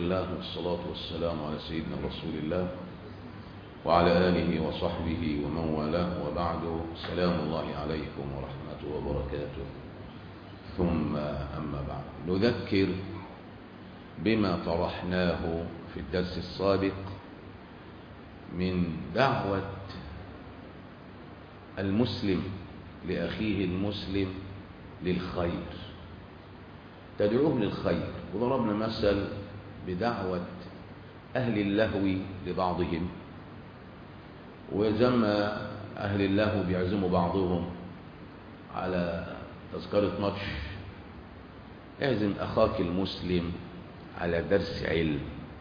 لله والصلاة والسلام على سيدنا رسول الله وعلى آله وصحبه ومن والاه وبعد سلام الله عليكم ورحمته وبركاته ثم أما بعد نذكر بما طرحناه في الدرس السابق من دعوة المسلم لأخيه المسلم للخير تدعوه للخير وضربنا مثل بدعوة أهل اللهو لبعضهم وزم أهل اللهو بيعزموا بعضهم على تذكرة ماتش اعزم أخاك المسلم على درس علم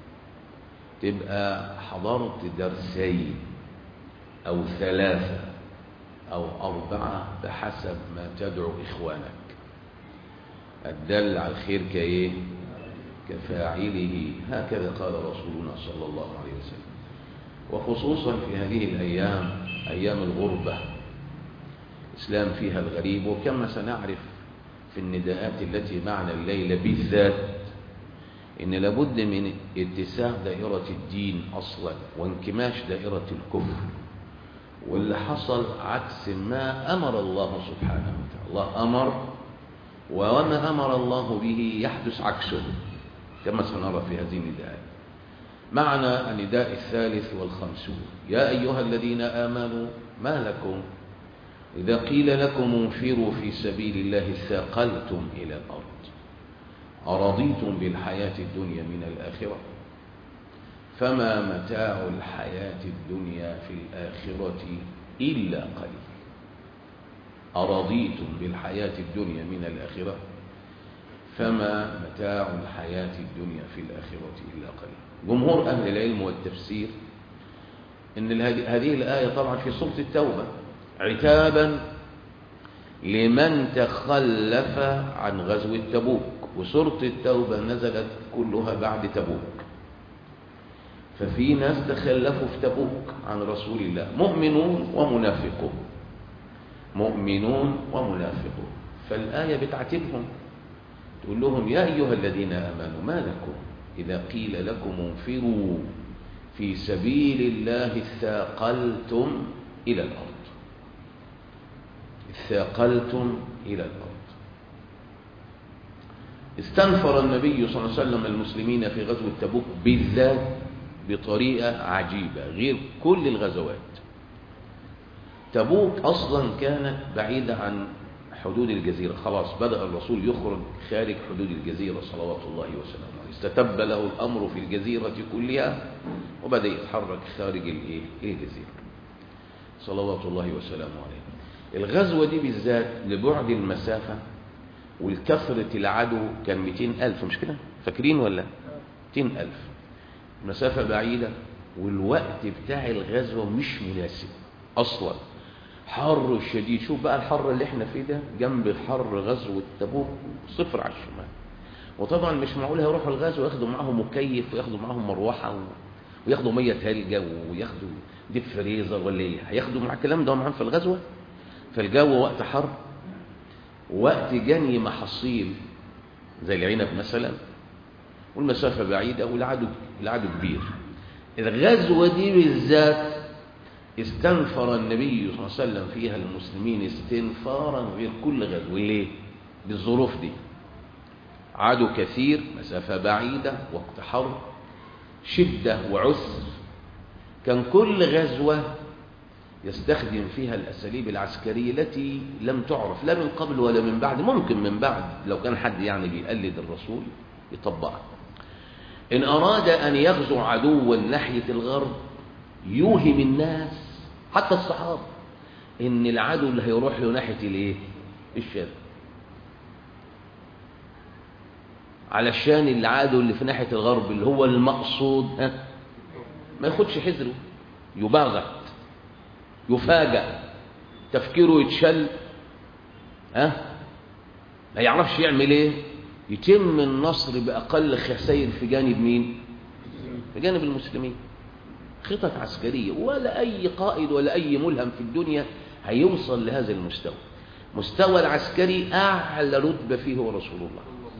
تبقى حضرت درسين أو ثلاثة أو أربعة بحسب ما تدعو إخوانك الدل على الخير كإيه كفاعله هكذا قال رسولنا صلى الله عليه وسلم وخصوصا في هذه الأيام أيام الغربة إسلام فيها الغريب وكما سنعرف في النداءات التي معنا الليلة بالذات إن لابد من اتساع دائرة الدين أصلا وانكماش دائرة الكفر واللي حصل عكس ما أمر الله سبحانه وتعالى الله أمر وما أمر الله به يحدث عكسه كما سنرى في هذه النداءات معنى النداء الثالث والخمسون يا أيها الذين آمنوا ما لكم إذا قيل لكم انفروا في سبيل الله ثاقلتم إلى الأرض أرضيتم بالحياة الدنيا من الآخرة فما متاع الحياة الدنيا في الآخرة إلا قليل أرضيتم بالحياة الدنيا من الآخرة فما متاع الحياة الدنيا في الآخرة إلا قليل جمهور أهل العلم والتفسير إن هذه الآية طبعا في سورة التوبة عتابا لمن تخلف عن غزو تبوك وسورة التوبة نزلت كلها بعد تبوك ففي ناس تخلفوا في تبوك عن رسول الله مؤمنون ومنافقون مؤمنون ومنافقون فالآية بتعتبهم تقول لهم يا أيها الذين آمنوا ما لكم إذا قيل لكم انفروا في سبيل الله اثاقلتم إلى الأرض اثاقلتم إلى الأرض استنفر النبي صلى الله عليه وسلم المسلمين في غزوة تبوك بالذات بطريقة عجيبة غير كل الغزوات تبوك أصلا كانت بعيدة عن حدود الجزيرة خلاص بدأ الرسول يخرج خارج حدود الجزيرة صلوات الله وسلامه عليه استتب له الأمر في الجزيرة كلها وبدأ يتحرك خارج الجزيرة صلوات الله وسلامه عليه الغزوة دي بالذات لبعد المسافة والكثرة العدو كان 200 ألف مش كده فاكرين ولا 200 ألف مسافة بعيدة والوقت بتاع الغزوة مش مناسب أصلا حر شديد شوف بقى الحر اللي احنا فيه ده جنب حر غزوة تبوك صفر على الشمال وطبعا مش معقول هيروحوا الغزو وياخدوا معاهم مكيف وياخدوا معاهم مروحة و... وياخدوا مية تلجة وياخدوا ديب فريزر ولا ايه هياخدوا مع الكلام ده معاهم في الغزوة فالجو وقت حر وقت جني محاصيل زي العنب مثلا والمسافة بعيدة والعدو العدو كبير الغزوة دي بالذات استنفر النبي صلى الله عليه وسلم فيها المسلمين استنفارا غير كل غزو ليه؟ بالظروف دي عدو كثير مسافة بعيدة وقت حر شدة وعسر كان كل غزوة يستخدم فيها الأساليب العسكرية التي لم تعرف لا من قبل ولا من بعد ممكن من بعد لو كان حد يعني بيقلد الرسول يطبقها إن أراد أن يغزو عدوا ناحية الغرب يوهم الناس حتى الصحابة إن العدو اللي هيروح له ناحية الإيه؟ الشرق علشان العدو اللي في ناحية الغرب اللي هو المقصود ها ما ياخدش حذره يباغت يفاجأ تفكيره يتشل ها ما يعرفش يعمل ايه يتم النصر بأقل خسائر في جانب مين في جانب المسلمين خطط عسكرية ولا أي قائد ولا أي ملهم في الدنيا هيوصل لهذا المستوى مستوى العسكري أعلى رتبة فيه هو رسول الله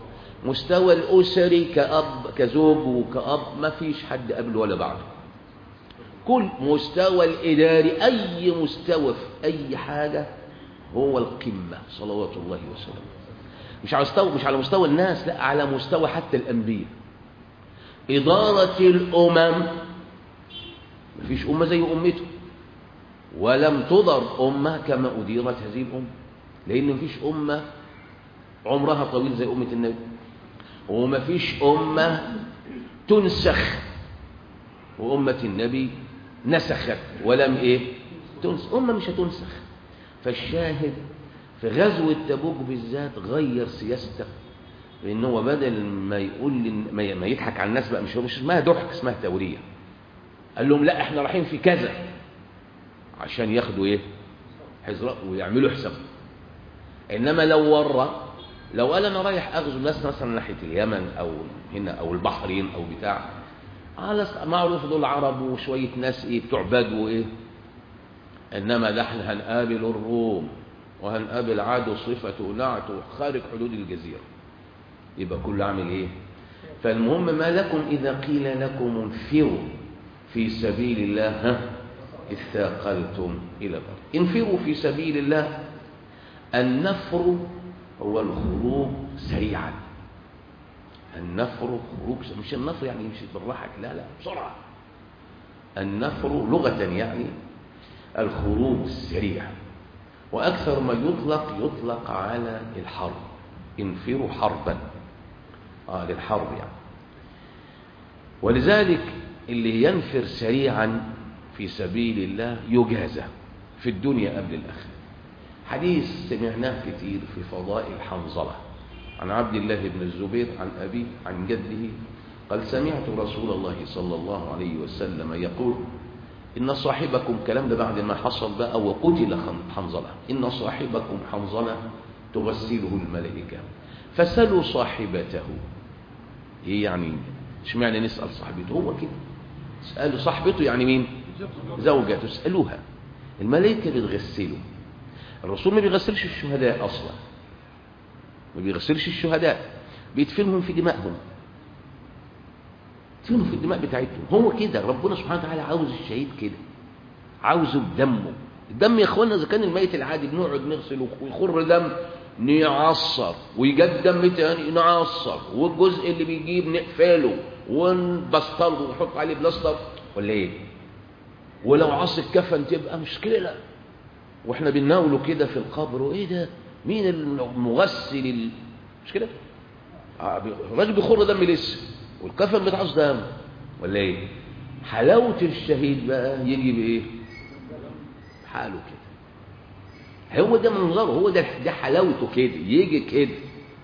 مستوى الأسري كأب كزوج وكأب ما فيش حد قبله ولا بعده كل مستوى الإداري أي مستوى في أي حاجة هو القمة صلوات الله وسلامه مش على مستوى مش على مستوى الناس لا على مستوى حتى الأنبياء إدارة الأمم مفيش أمة زي أمته ولم تضر أمة كما أديرت هذه الأمة لأن مفيش أمة عمرها طويل زي أمة النبي ومفيش أمة تنسخ وأمة النبي نسخت ولم إيه تنسخ أمة مش هتنسخ فالشاهد في غزوة تبوك بالذات غير سياسته لأن هو بدل ما يقول ما يضحك على الناس بقى مش مش اسمها ضحك اسمها تورية قال لهم لا احنا رايحين في كذا عشان ياخدوا ايه حزراء ويعملوا حساب انما لو ورى لو قال انا رايح اغزو الناس مثلا ناحيه اليمن او هنا او البحرين او بتاع على معروف دول عرب وشويه ناس ايه بتوع بدو ايه انما ده احنا هنقابل الروم وهنقابل عدو صفته نعته خارج حدود الجزيره يبقى كله عامل ايه فالمهم ما لكم اذا قيل لكم انفروا في سبيل الله ها اثاقلتم الى الارض انفروا في سبيل الله النفر هو الخروج سريعا النفر خروج مش النفر يعني يمشي بالراحه لا لا بسرعه النفر لغه يعني الخروج السريع واكثر ما يطلق يطلق على الحرب انفروا حربا آه للحرب يعني ولذلك اللي ينفر سريعا في سبيل الله يجازى في الدنيا قبل الآخرة حديث سمعناه كتير في فضائل حنظلة عن عبد الله بن الزبير عن أبيه عن جده قال سمعت رسول الله صلى الله عليه وسلم يقول إن صاحبكم كلام ده بعد ما حصل بقى وقتل حنظلة إن صاحبكم حنظلة تغسله الملائكة فسلوا صاحبته ايه يعني اشمعنى نسأل صاحبته هو كده اسألوا صاحبته يعني مين زوجته اسألوها الملائكة بتغسله الرسول ما بيغسلش الشهداء أصلا ما بيغسلش الشهداء بيدفنهم في دمائهم يدفنهم في الدماء بتاعتهم هو كده ربنا سبحانه وتعالى عاوز الشهيد كده عاوزه بدمه الدم يا اخوانا اذا كان الميت العادي بنقعد نغسل ويخر دم نعصر ويجد دم تاني نعصر والجزء اللي بيجيب نقفله ونبسطله ونحط عليه بلاستر ولا ايه ولو عص الكفن تبقى مشكله واحنا بنناوله كده في القبر وايه ده مين المغسل ال... مش كده الراجل بيخر دم لسه والكفن بتعص دم ولا ايه حلاوه الشهيد بقى يجي بايه حاله كده هو ده منظره هو ده ده حلاوته كده يجي كده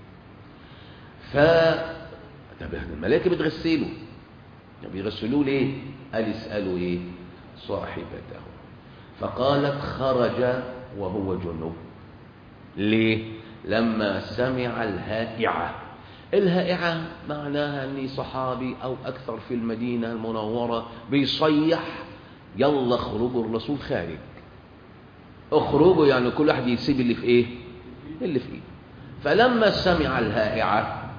ف طب الملائكه بتغسله طب بيغسلوه ليه قال اسالوا ايه صاحبته فقالت خرج وهو جنوب ليه لما سمع الهائعه الهائعه معناها ان صحابي او اكثر في المدينه المنوره بيصيح يلا اخرجوا الرسول خارج اخرجوا يعني كل واحد يسيب اللي في ايه اللي في ايده فلما سمع الهائعة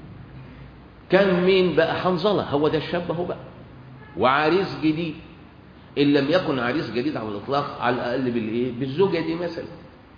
كان مين بقى حنظلة هو ده الشاب هو بقى وعريس جديد إن لم يكن عريس جديد على الإطلاق على الأقل بالإيه بالزوجة دي مثلا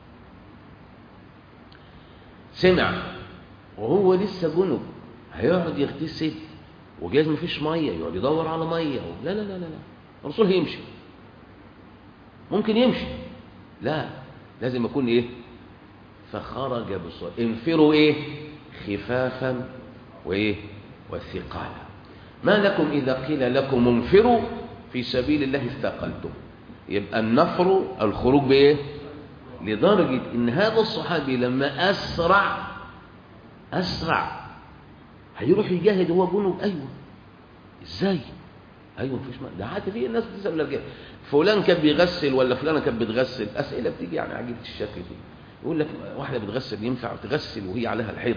سمع وهو لسه جنب هيقعد يغتسل وجايز مفيش ميه يقعد يدور على ميه لا لا لا لا لا الرسول هيمشي ممكن يمشي لا لازم يكون ايه فخرج بصوت انفروا ايه خفافا وايه والثقالا ما لكم اذا قيل لكم انفروا في سبيل الله استقلتم يبقى النفر الخروج بايه لدرجه ان هذا الصحابي لما اسرع اسرع هيروح يجاهد هو جنوب ايوه ازاي ايوه مفيش ده عادي في الناس بتسال الرجال فلان كان بيغسل ولا فلانه كانت بتغسل اسئله بتيجي يعني عجيبه الشكل دي يقول لك واحده بتغسل ينفع تغسل وهي عليها الحيض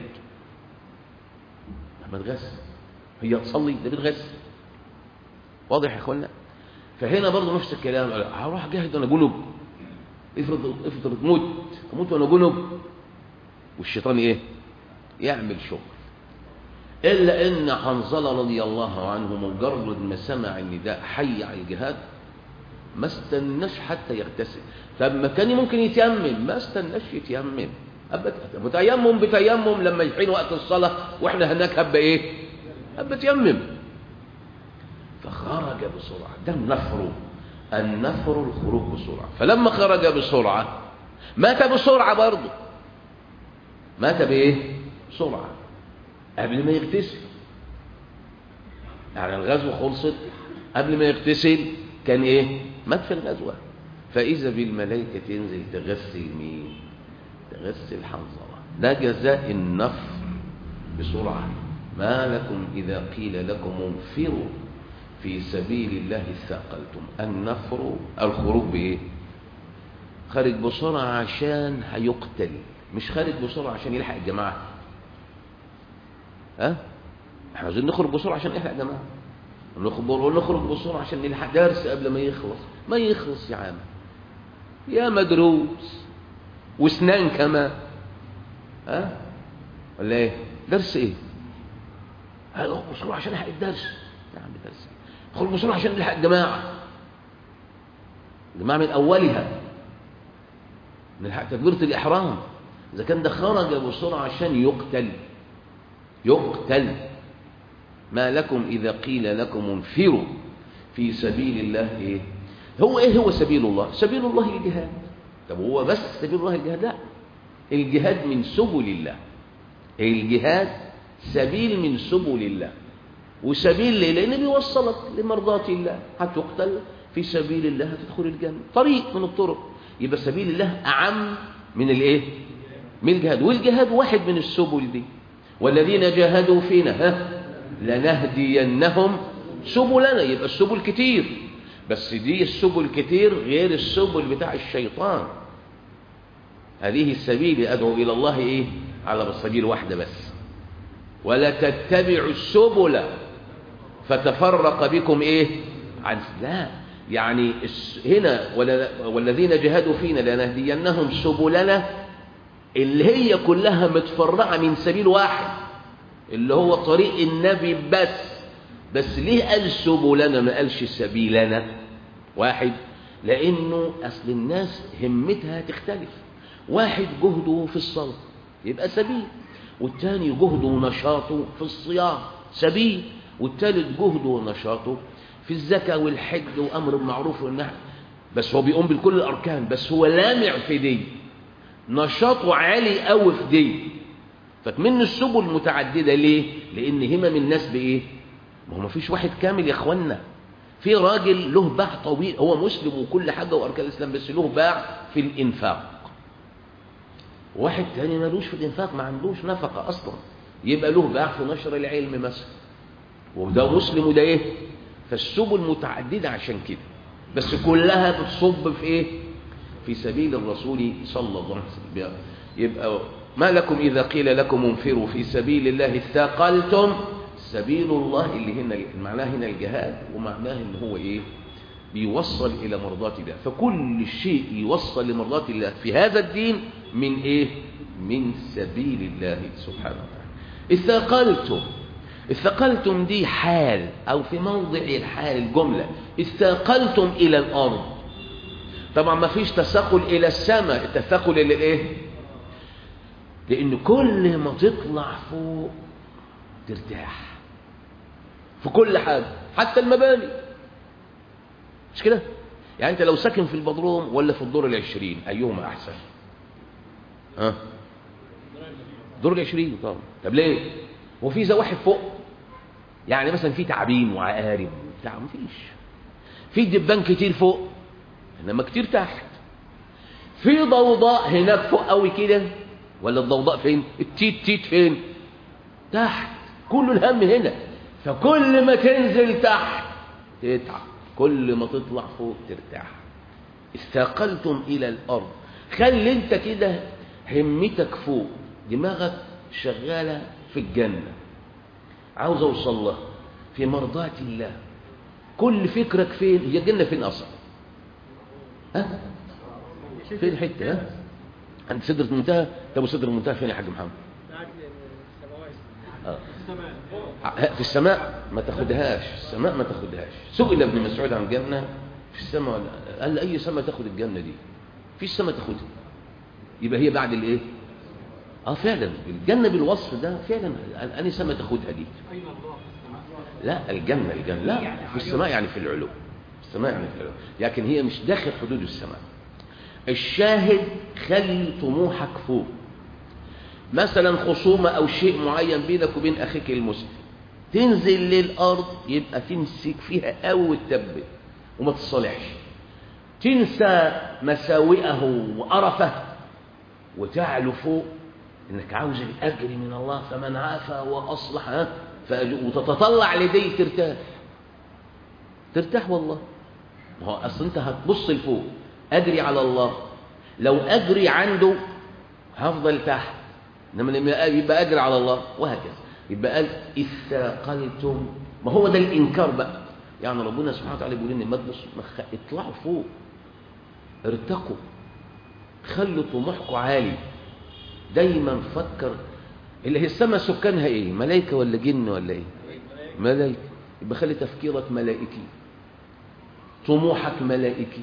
ما تغسل هي تصلي ده بتغسل واضح يا اخوانا فهنا برضه نفس الكلام هروح جاهد انا جنب افرض افرض موت اموت وانا جنب والشيطان ايه يعمل شغل إلا إن حنظلة رضي الله عنه مجرد ما سمع النداء حي على الجهاد ما استناش حتى يغتسل طب ما كان ممكن يتيمم ما استناش يتيمم أبت بتيمم بتيمم لما يحين وقت الصلاة واحنا هناك هبة ايه هبة تيمم فخرج بسرعة ده النفر النفر الخروج بسرعة فلما خرج بسرعة مات بسرعة برضه مات بايه بسرعة قبل ما يغتسل يعني الغزوة خلصت قبل ما يغتسل كان ايه مات في الغزوة فإذا بالملائكة تنزل تغسل مين تغسل حنظلة ده جزاء النفر بسرعة ما لكم إذا قيل لكم انفروا في سبيل الله استثقلتم النفر الخروج بإيه خارج بسرعة عشان هيقتل مش خارج بسرعة عشان يلحق الجماعة ها احنا عايزين نخرج بسرعة عشان نلحق الجماعة ونخرج بسرعة عشان نلحق درس قبل ما يخلص ما يخلص يا عم يا مدروس واسنان كمان ها ولا ايه درس ايه هنخرج بسرعة عشان نلحق الدرس يا عم درس ايه نخرج بسرعة عشان نلحق الجماعة الجماعة من أولها نلحق تكبيرة الإحرام إذا كان ده خرج بسرعة عشان يقتل يقتل ما لكم إذا قيل لكم انفروا في سبيل الله إيه هو إيه هو سبيل الله سبيل الله الجهاد طب هو بس سبيل الله الجهاد لا الجهاد من سبل الله الجهاد سبيل من سبل الله وسبيل ليه لأنه بيوصلك لمرضاة الله هتقتل في سبيل الله هتدخل الجنة طريق من الطرق يبقى سبيل الله أعم من الإيه من الجهاد والجهاد واحد من السبل دي والذين جاهدوا فينا ها لنهدينهم سبلنا يبقى السبل كتير بس دي السبل كتير غير السبل بتاع الشيطان هذه السبيل أدعو إلى الله إيه على السبيل واحدة بس ولا تتبعوا السبل فتفرق بكم إيه عن لا يعني هنا والذين جاهدوا فينا لنهدينهم سبلنا اللي هي كلها متفرعة من سبيل واحد اللي هو طريق النبي بس بس ليه قال سبلنا ما قالش سبيلنا واحد لأنه أصل الناس همتها تختلف واحد جهده في الصلاة يبقى سبيل والتاني جهده ونشاطه في الصيام سبيل والتالت جهده ونشاطه في الزكاة والحج وأمر بالمعروف والنهي بس هو بيقوم بكل الأركان بس هو لامع في دي نشاطه عالي قوي في دي فكمن السبل متعددة ليه؟ لأن همم الناس بإيه؟ ما هو ما فيش واحد كامل يا إخوانا في راجل له باع طويل هو مسلم وكل حاجة وأركان الإسلام بس له باع في الإنفاق واحد تاني ملوش في الإنفاق ما عندوش نفقة أصلا يبقى له باع في نشر العلم مثلا وده مسلم وده إيه؟ فالسبل متعددة عشان كده بس كلها بتصب في إيه؟ في سبيل الرسول صلى الله عليه وسلم يبقى ما لكم إذا قيل لكم انفروا في سبيل الله اثاقلتم سبيل الله اللي هنا معناه هنا الجهاد ومعناه ان هو ايه بيوصل الى مرضات الله فكل شيء يوصل لمرضات الله في هذا الدين من ايه من سبيل الله سبحانه وتعالى اثاقلتم اثاقلتم دي حال او في موضع الحال الجملة اثاقلتم الى الارض طبعا ما فيش تثقل الى السماء التثقل الى الايه لان كل ما تطلع فوق ترتاح في كل حاجة حتى المباني مش كده يعني انت لو ساكن في البدروم ولا في الدور العشرين ايهما احسن ها دور العشرين طبعا طب ليه هو في زواحف فوق يعني مثلا في تعابين وعقارب وبتاع مفيش في دبان كتير فوق انما كتير تحت في ضوضاء هناك فوق قوي كده ولا الضوضاء فين التيت تيت فين تحت كل الهم هنا فكل ما تنزل تحت تتعب كل ما تطلع فوق ترتاح استقلتم الى الارض خلي انت كده همتك فوق دماغك شغاله في الجنه عاوز اوصل لها في مرضاه الله كل فكرك فين هي الجنه فين اصلا ها فين حته ها عند سدره المنتهى طب وسدره المنتهى فين يا حاج محمد آه. في السماء ما تاخدهاش في السماء ما تاخدهاش سئل ابن مسعود عن الجنة في السماء ولا قال أي سماء تاخد الجنة دي في السماء تاخدها يبقى هي بعد الايه اه فعلا الجنة بالوصف ده فعلا أني سماء تاخدها دي أين الله في السماء؟ لا الجنة الجنة لا في السماء يعني في العلو في السماء يعني في العلو لكن هي مش داخل حدود السماء الشاهد خلي طموحك فوق مثلا خصومة أو شيء معين بينك وبين أخيك المسلم تنزل للأرض يبقى تمسك فيها أو وتثبت وما تصالحش تنسى مساوئه وقرفه وتعلو فوق انك عاوز الاجر من الله فمن عافى واصلح ها فأج- وتتطلع لدي ترتاح ترتاح والله ما هو اصل انت هتبص لفوق اجري على الله لو اجري عنده هفضل تحت انما لما يبقى اجري على الله وهكذا يبقى قال اثاقلتم ما هو ده الانكار بقى يعني ربنا سبحانه وتعالى بيقول لنا ما تبص ما خ- اطلعوا فوق ارتقوا خلوا طموحكم عالي دايما فكر اللي هي السماء سكانها ايه ملائكه ولا جن ولا ايه ملائكه يبقى خلي تفكيرك ملائكي طموحك ملائكي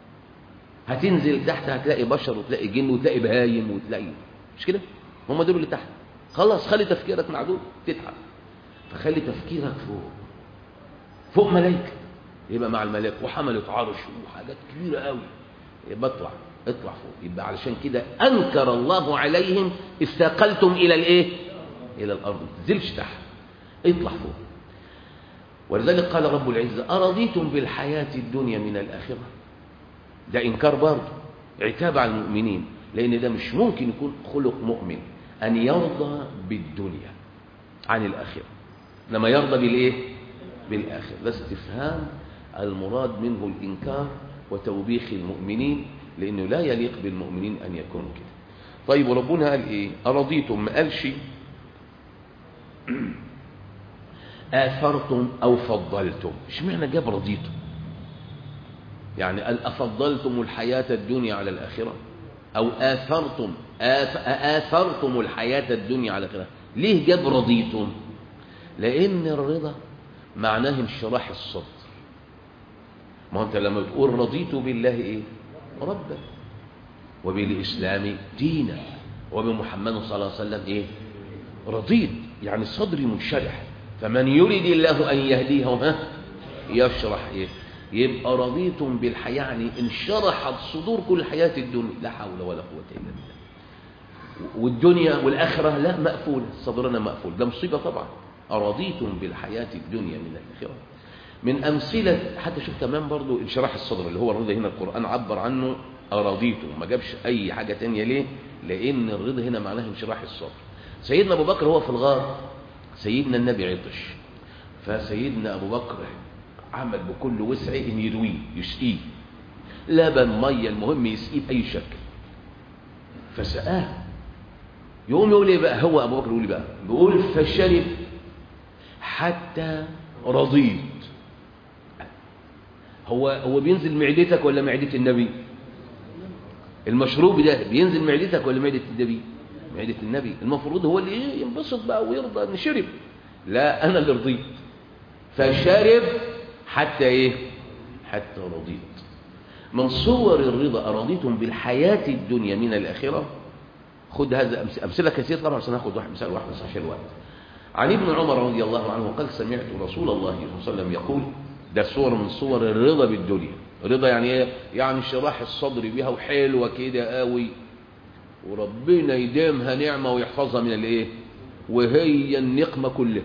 هتنزل تحت هتلاقي بشر وتلاقي جن وتلاقي بهايم وتلاقي مش كده هم دول اللي تحت خلاص خلي تفكيرك معدول تتعب فخلي تفكيرك فوق فوق ملائكه يبقى مع الملائكه وحملت عرش وحاجات كبيره قوي يبقى اطلع اطلع فوق يبقى علشان كده انكر الله عليهم استاقلتم الى الايه الى الارض ما تنزلش تحت اطلع فوق ولذلك قال رب العزه ارضيتم بالحياه الدنيا من الاخره ده انكار برضه عتاب على المؤمنين لان ده مش ممكن يكون خلق مؤمن ان يرضى بالدنيا عن الاخره لما يرضى بالايه بالاخره ده استفهام المراد منه الانكار وتوبيخ المؤمنين لانه لا يليق بالمؤمنين ان يكونوا كده طيب وربنا قال ايه ارضيتم ما قالش اثرتم او فضلتم اشمعنى جاب رضيتم يعني قال افضلتم الحياه الدنيا على الاخره او اثرتم آث- اثرتم الحياه الدنيا على الاخره ليه جاب رضيتم لان الرضا معناه انشراح الصدر ما هو انت لما بتقول رضيت بالله ايه ربا وبالاسلام دينا وبمحمد صلى الله عليه وسلم ايه رضيت يعني صدري منشرح فمن يريد الله ان يهديه ها يشرح ايه يبقى رضيتم بالحياه يعني انشرحت صدور كل حياه الدنيا لا حول ولا قوه الا بالله والدنيا والاخره لا مقفوله صدرنا مقفول ده مصيبه طبعا ارضيتم بالحياه الدنيا من الاخره من أمثلة حتى شوف كمان برضو انشراح الصدر اللي هو الرضا هنا القرآن عبر عنه أراضيته ما جابش أي حاجة تانية ليه لأن الرضا هنا معناه انشراح الصدر سيدنا أبو بكر هو في الغار سيدنا النبي عطش فسيدنا أبو بكر عمل بكل وسعه إن يرويه يسقيه لبن مية المهم يسقيه بأي شكل فسقاه يقوم يقول ايه بقى هو ابو بكر يقول ايه بقى بيقول فشرب حتى رضيت هو هو بينزل معدتك ولا معدة النبي المشروب ده بينزل معدتك ولا معدة النبي معدة النبي المفروض هو اللي إيه ينبسط بقى ويرضى ان شرب لا انا اللي رضيت فشرب حتى ايه حتى رضيت من صور الرضا أرضيتم بالحياة الدنيا من الآخرة خد هذا أمس- أمثلة كثير طبعا عشان هاخد واحد مثال واحد بس عشان الوقت عن ابن عمر رضي الله عنه قال سمعت رسول الله صلى الله عليه وسلم يقول ده صور من صور الرضا بالدنيا رضا يعني ايه يعني شراح الصدر بيها وحلوه كده قوي وربنا يديمها نعمه ويحفظها من الايه وهي النقمه كلها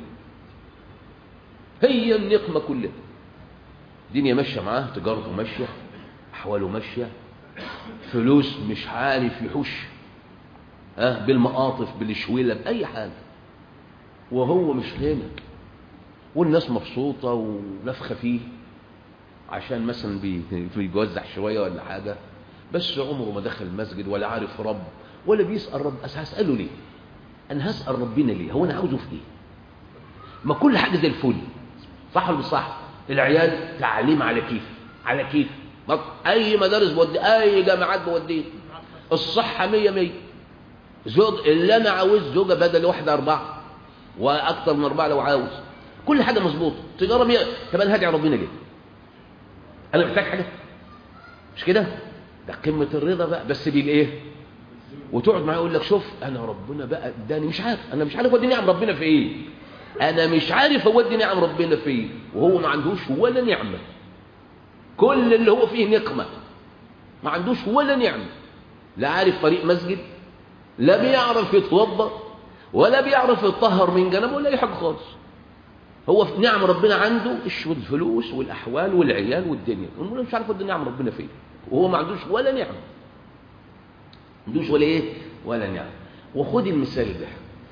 هي النقمه كلها الدنيا ماشيه معاه تجارته ماشيه احواله ماشيه فلوس مش عارف يحوش ها بالمقاطف بالشويله باي حاجه وهو مش هنا والناس مبسوطه ونفخه فيه عشان مثلا بي- بيوزع شويه ولا حاجه بس عمره ما دخل المسجد ولا عارف رب ولا بيسال رب أس هساله ليه انا هسال ربنا ليه هو انا عاوزه في ايه ما كل حاجه زي الفل صح ولا مش صح العيال تعليم على كيف على كيف ما- اي مدارس بودي اي جامعات بوديه الصحه مية مية زوج اللي انا عاوز زوجه بدل واحده اربعه واكثر من اربعه لو عاوز كل حاجه مظبوطه تجاره مية طب انا هدعي ربنا ليه انا محتاج حاجه مش كده ده قمه الرضا بقى بس بالايه وتقعد معاه يقول لك شوف انا ربنا بقى اداني مش عارف انا مش عارف اودي نعم ربنا في ايه انا مش عارف اودي نعم ربنا في ايه وهو ما عندوش ولا نعمه كل اللي هو فيه نقمه ما عندوش ولا نعمه لا عارف طريق مسجد لا بيعرف يتوضا ولا بيعرف يتطهر من جنبه ولا اي حاجه خالص هو في نعم ربنا عنده الفلوس والاحوال والعيال والدنيا المهم مش عارف اودي نعم ربنا فين وهو ما عندوش ولا نعمه ما عندوش ولا ايه ولا نعمه وخد المثال ده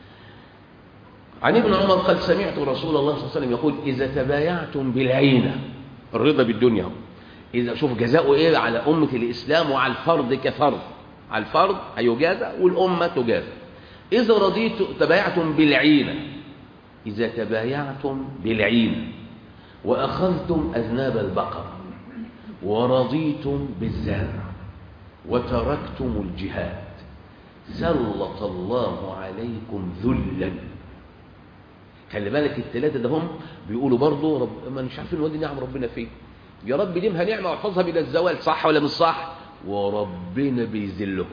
عن ابن عمر قال سمعت رسول الله صلى الله عليه وسلم يقول إذا تبايعتم بالعينة الرضا بالدنيا إذا شوف جزاؤه إيه على أمة الإسلام وعلى الفرد كفرد على الفرد هيجازى والأمة تجازى إذا رضيت تبايعتم بالعينة إذا تبايعتم بالعينة وأخذتم أذناب البقر ورضيتم بالزرع وتركتم الجهاد سلط الله عليكم ذلا خلي بالك الثلاثه ده هم بيقولوا برضه رب ما مش عارفين نودي نعم ربنا فين يا رب ديمها نعمه واحفظها بلا الزوال صح ولا مش صح وربنا بيذلهم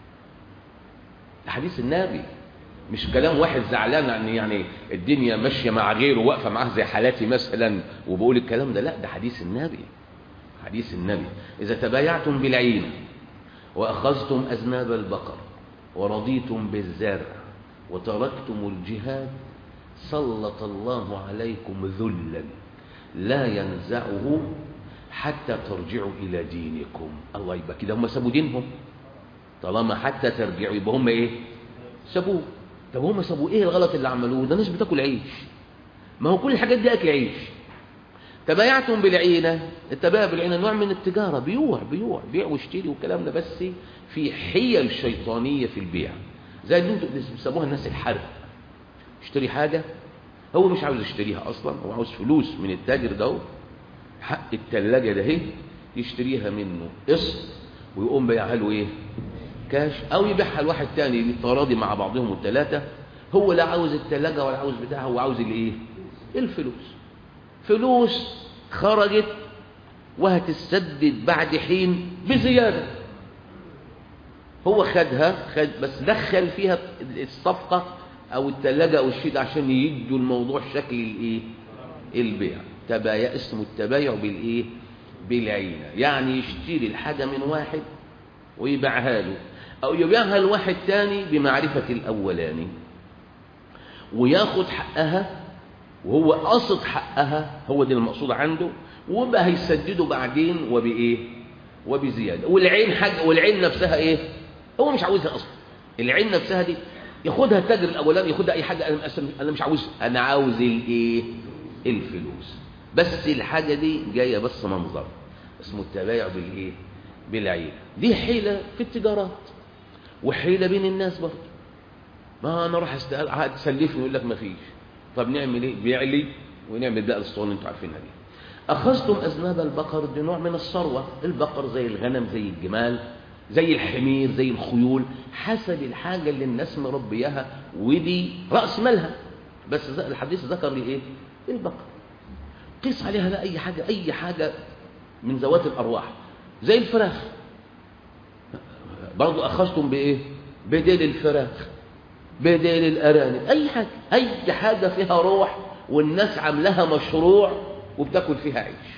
ده حديث النبي مش كلام واحد زعلان ان يعني الدنيا ماشيه مع غيره واقفه معاه زي حالاتي مثلا وبقول الكلام ده لا ده حديث النبي حديث النبي اذا تبايعتم بالعين واخذتم اذناب البقر ورضيتم بالزرع وتركتم الجهاد سلط الله عليكم ذلا لا ينزعه حتى ترجعوا إلى دينكم الله يبقى كده هم سابوا دينهم طالما حتى ترجعوا يبقى هم ايه سابوه طب هم سابوا ايه الغلط اللي عملوه ده ناس بتاكل عيش ما هو كل الحاجات دي اكل عيش تبايعتم بالعينة التبايع بالعينة نوع من التجارة بيوع بيوع بيع واشتري والكلام ده بس في حيل شيطانية في البيع زي اللي انتوا بيسموها الناس الحرب يشتري حاجة هو مش عاوز يشتريها أصلا هو عاوز فلوس من التاجر ده حق التلاجة ده اهي يشتريها منه قسط ويقوم بيعها له ايه كاش او يبيعها لواحد تاني تراضي مع بعضهم الثلاثة هو لا عاوز التلاجة ولا عاوز بتاعها هو عاوز الايه الفلوس فلوس خرجت وهتسدد بعد حين بزيادة هو خدها خد بس دخل فيها الصفقة او التلاجة او الشيء ده عشان يدوا الموضوع شكل الايه البيع تبايع اسمه التبايع بالايه بالعينة يعني يشتري الحاجة من واحد ويبيعها له او يبيعها لواحد تاني بمعرفة الاولاني وياخد حقها وهو قصد حقها هو دي المقصود عنده وبقى هيسدده بعدين وبايه وبزياده والعين حاجه والعين نفسها ايه هو مش عاوزها اصلا العين نفسها دي ياخدها التاجر الاولاني ياخدها اي حاجه انا انا مش عاوزها انا عاوز الايه الفلوس بس الحاجه دي جايه بس منظر اسمه التبايع بالايه بالعين دي حيله في التجارات وحيله بين الناس برضه ما انا اروح هتسلفني يقول لك ما فيش طب نعمل ايه بيعلي ونعمل بقى الاسطوانه انتوا عارفينها دي اخذتم اذناب البقر دي نوع من الثروه البقر زي الغنم زي الجمال زي الحمير زي الخيول حسب الحاجه اللي الناس مربياها ودي راس مالها بس الحديث ذكر لي ايه البقر قيس عليها لا اي حاجه اي حاجه من ذوات الارواح زي الفراخ برضو اخذتم بايه بديل الفراخ بديل الارانب اي حاجه اي حاجه فيها روح والناس عاملاها مشروع وبتاكل فيها عيش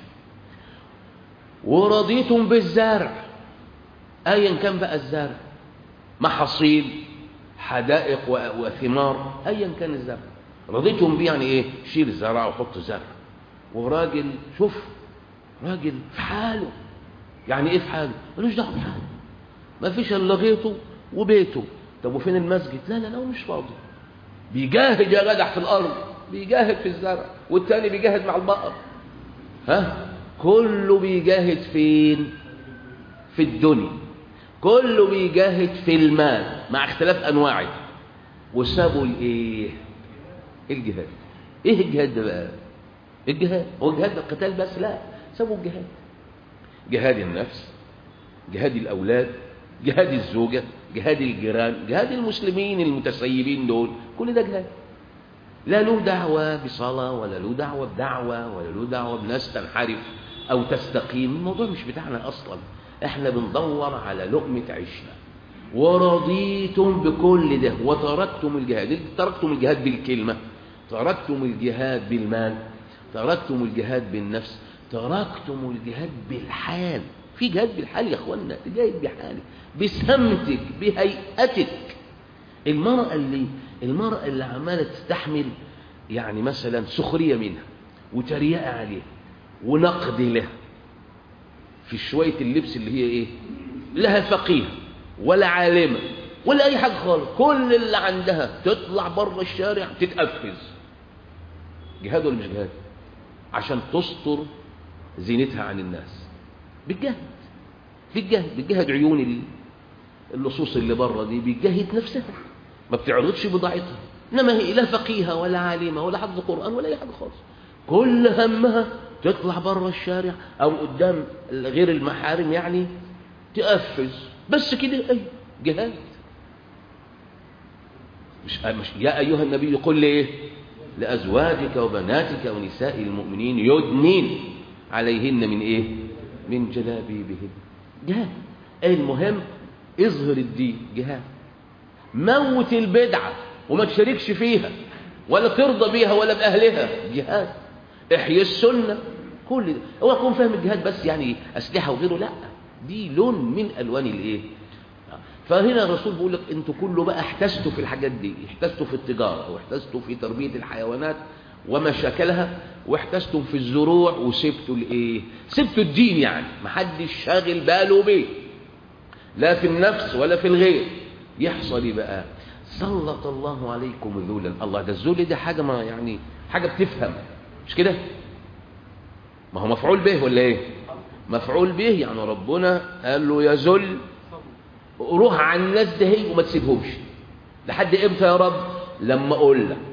ورضيتم بالزرع ايا كان بقى الزرع محاصيل حدائق وثمار ايا كان الزرع رضيتم بيه يعني ايه شيل الزرع وحط زرع وراجل شوف راجل في حاله يعني ايه في حاله ملوش دعوه بحاله ما فيش الا غيطه وبيته طب وفين المسجد لا لا لا هو مش فاضي بيجاهد يا جدع في الارض بيجاهد في الزرع والتاني بيجاهد مع البقر ها كله بيجاهد فين في الدنيا كله بيجاهد في المال مع اختلاف انواعه وسابوا الايه الجهاد ايه الجهاد ده بقى الجهاد هو الجهاد القتال بس لا سابوا الجهاد جهاد النفس جهاد الاولاد جهاد الزوجه جهاد الجيران جهاد المسلمين المتسيبين دول كل ده جهاد لا له دعوة بصلاة ولا له دعوة بدعوة ولا له دعوة بناس تنحرف أو تستقيم الموضوع مش بتاعنا أصلا احنا بندور على لقمة عيشنا ورضيتم بكل ده وتركتم الجهاد تركتم الجهاد بالكلمة تركتم الجهاد بالمال تركتم الجهاد بالنفس تركتم الجهاد بالحال في جهاد بالحال يا اخوانا تجاهد بحالك بسمتك بهيئتك المرأة اللي المرأة اللي عمالة تستحمل يعني مثلا سخرية منها وتريقة عليها ونقد لها في شوية اللبس اللي هي ايه لها فقيه ولا عالمة ولا اي حاجة خالص كل اللي عندها تطلع بره الشارع تتأفز جهاد ولا مش جهاد عشان تستر زينتها عن الناس بتجاهد بتجاهد بتجاهد عيون اللصوص اللي بره دي بتجاهد نفسها ما بتعرضش بضاعتها انما هي لا فقيهه ولا عالمه ولا حفظ قران ولا اي حاجه خالص كل همها تطلع بره الشارع او قدام غير المحارم يعني تقفز بس كده اي جهاد مش مش يا ايها النبي قل لي ايه لازواجك وبناتك ونساء المؤمنين يدنين عليهن من ايه من جلابيبهن جهاد المهم اظهر الدين جهاد موت البدعة وما تشاركش فيها ولا ترضى بيها ولا بأهلها جهاد احيي السنة كل ده هو يكون فاهم الجهاد بس يعني أسلحة وغيره لا دي لون من ألوان الايه فهنا الرسول بيقول لك انتوا كله بقى احتجتوا في الحاجات دي احتجتوا في التجارة واحتجتوا في تربية الحيوانات ومشاكلها واحتجتم في الزروع وسبتوا الايه سبتوا الدين يعني محدش شاغل باله بيه لا في النفس ولا في الغير يحصل ايه بقى سلط الله عليكم ذولا الله ده الذل ده حاجه ما يعني حاجه بتفهم مش كده ما هو مفعول به ولا ايه مفعول به يعني ربنا قال له يا ذل روح على الناس ده هي وما تسيبهمش لحد امتى يا رب لما اقول لك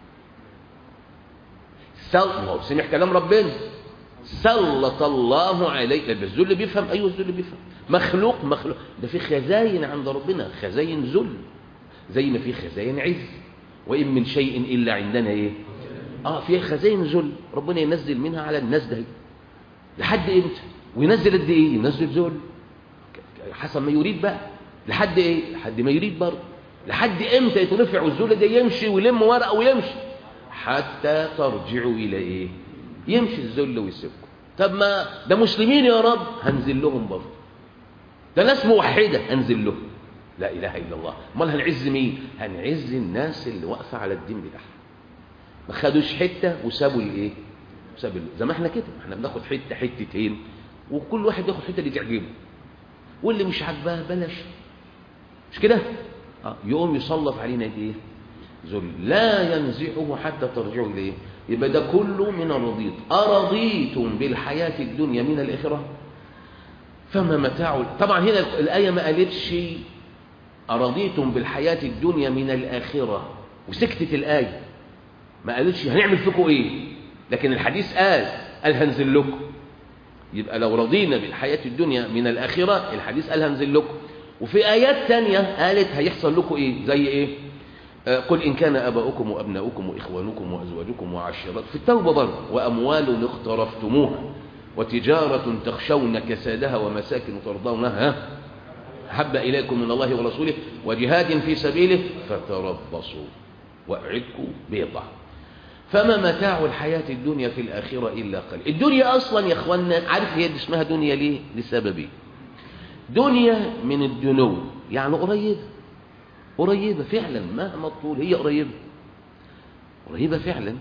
سل... سمع كلام ربنا سلط الله عليك الذل بيفهم ايوه الذل بيفهم مخلوق مخلوق ده في خزاين عند ربنا خزاين ذل زي ما في خزاين عز وان من شيء الا عندنا ايه اه في خزاين ذل ربنا ينزل منها على الناس ده لحد امتى وينزل قد ايه ينزل ذل حسب ما يريد بقى لحد ايه لحد ما يريد برضه لحد امتى يترفع الذل ده يمشي ويلم ورقه ويمشي حتى ترجعوا الى ايه يمشي الذل ويسيبكم طب ما ده مسلمين يا رب هنزل لهم برضه ده ناس موحده هنزل لهم لا اله الا الله امال هنعز مين هنعز الناس اللي واقفه على الدين بتاعها ما خدوش حته وسابوا الايه سابوا زي ما احنا كده احنا بناخد حته حتتين وكل واحد ياخد حته اللي تعجبه واللي مش عاجباه بلاش مش كده اه يقوم يصلف علينا ايه ذل لا ينزعه حتى ترجعوا اليه يبقى ده كله من الرضيط أرضيتم بالحياة الدنيا من الآخرة فما متاع طبعا هنا الآية ما قالتش أرضيتم بالحياة الدنيا من الآخرة وسكتت الآية ما قالتش هنعمل فيكم إيه لكن الحديث قال قال هنزل لكم يبقى لو رضينا بالحياة الدنيا من الآخرة الحديث قال هنزل لكم وفي آيات تانية قالت هيحصل لكم إيه زي إيه قل إن كان أباؤكم وأبناؤكم وإخوانكم وأزواجكم وعشيرات في التوبة برضه وأموال اقترفتموها وتجارة تخشون كسادها ومساكن ترضونها حب إليكم من الله ورسوله وجهاد في سبيله فتربصوا وأعدكم بيضا فما متاع الحياة الدنيا في الآخرة إلا قليل الدنيا أصلا يا أخوانا عارف هي اسمها دنيا ليه لسببين دنيا من الدنو يعني قريبة قريبة فعلا مهما طول هي قريبة قريبة فعلا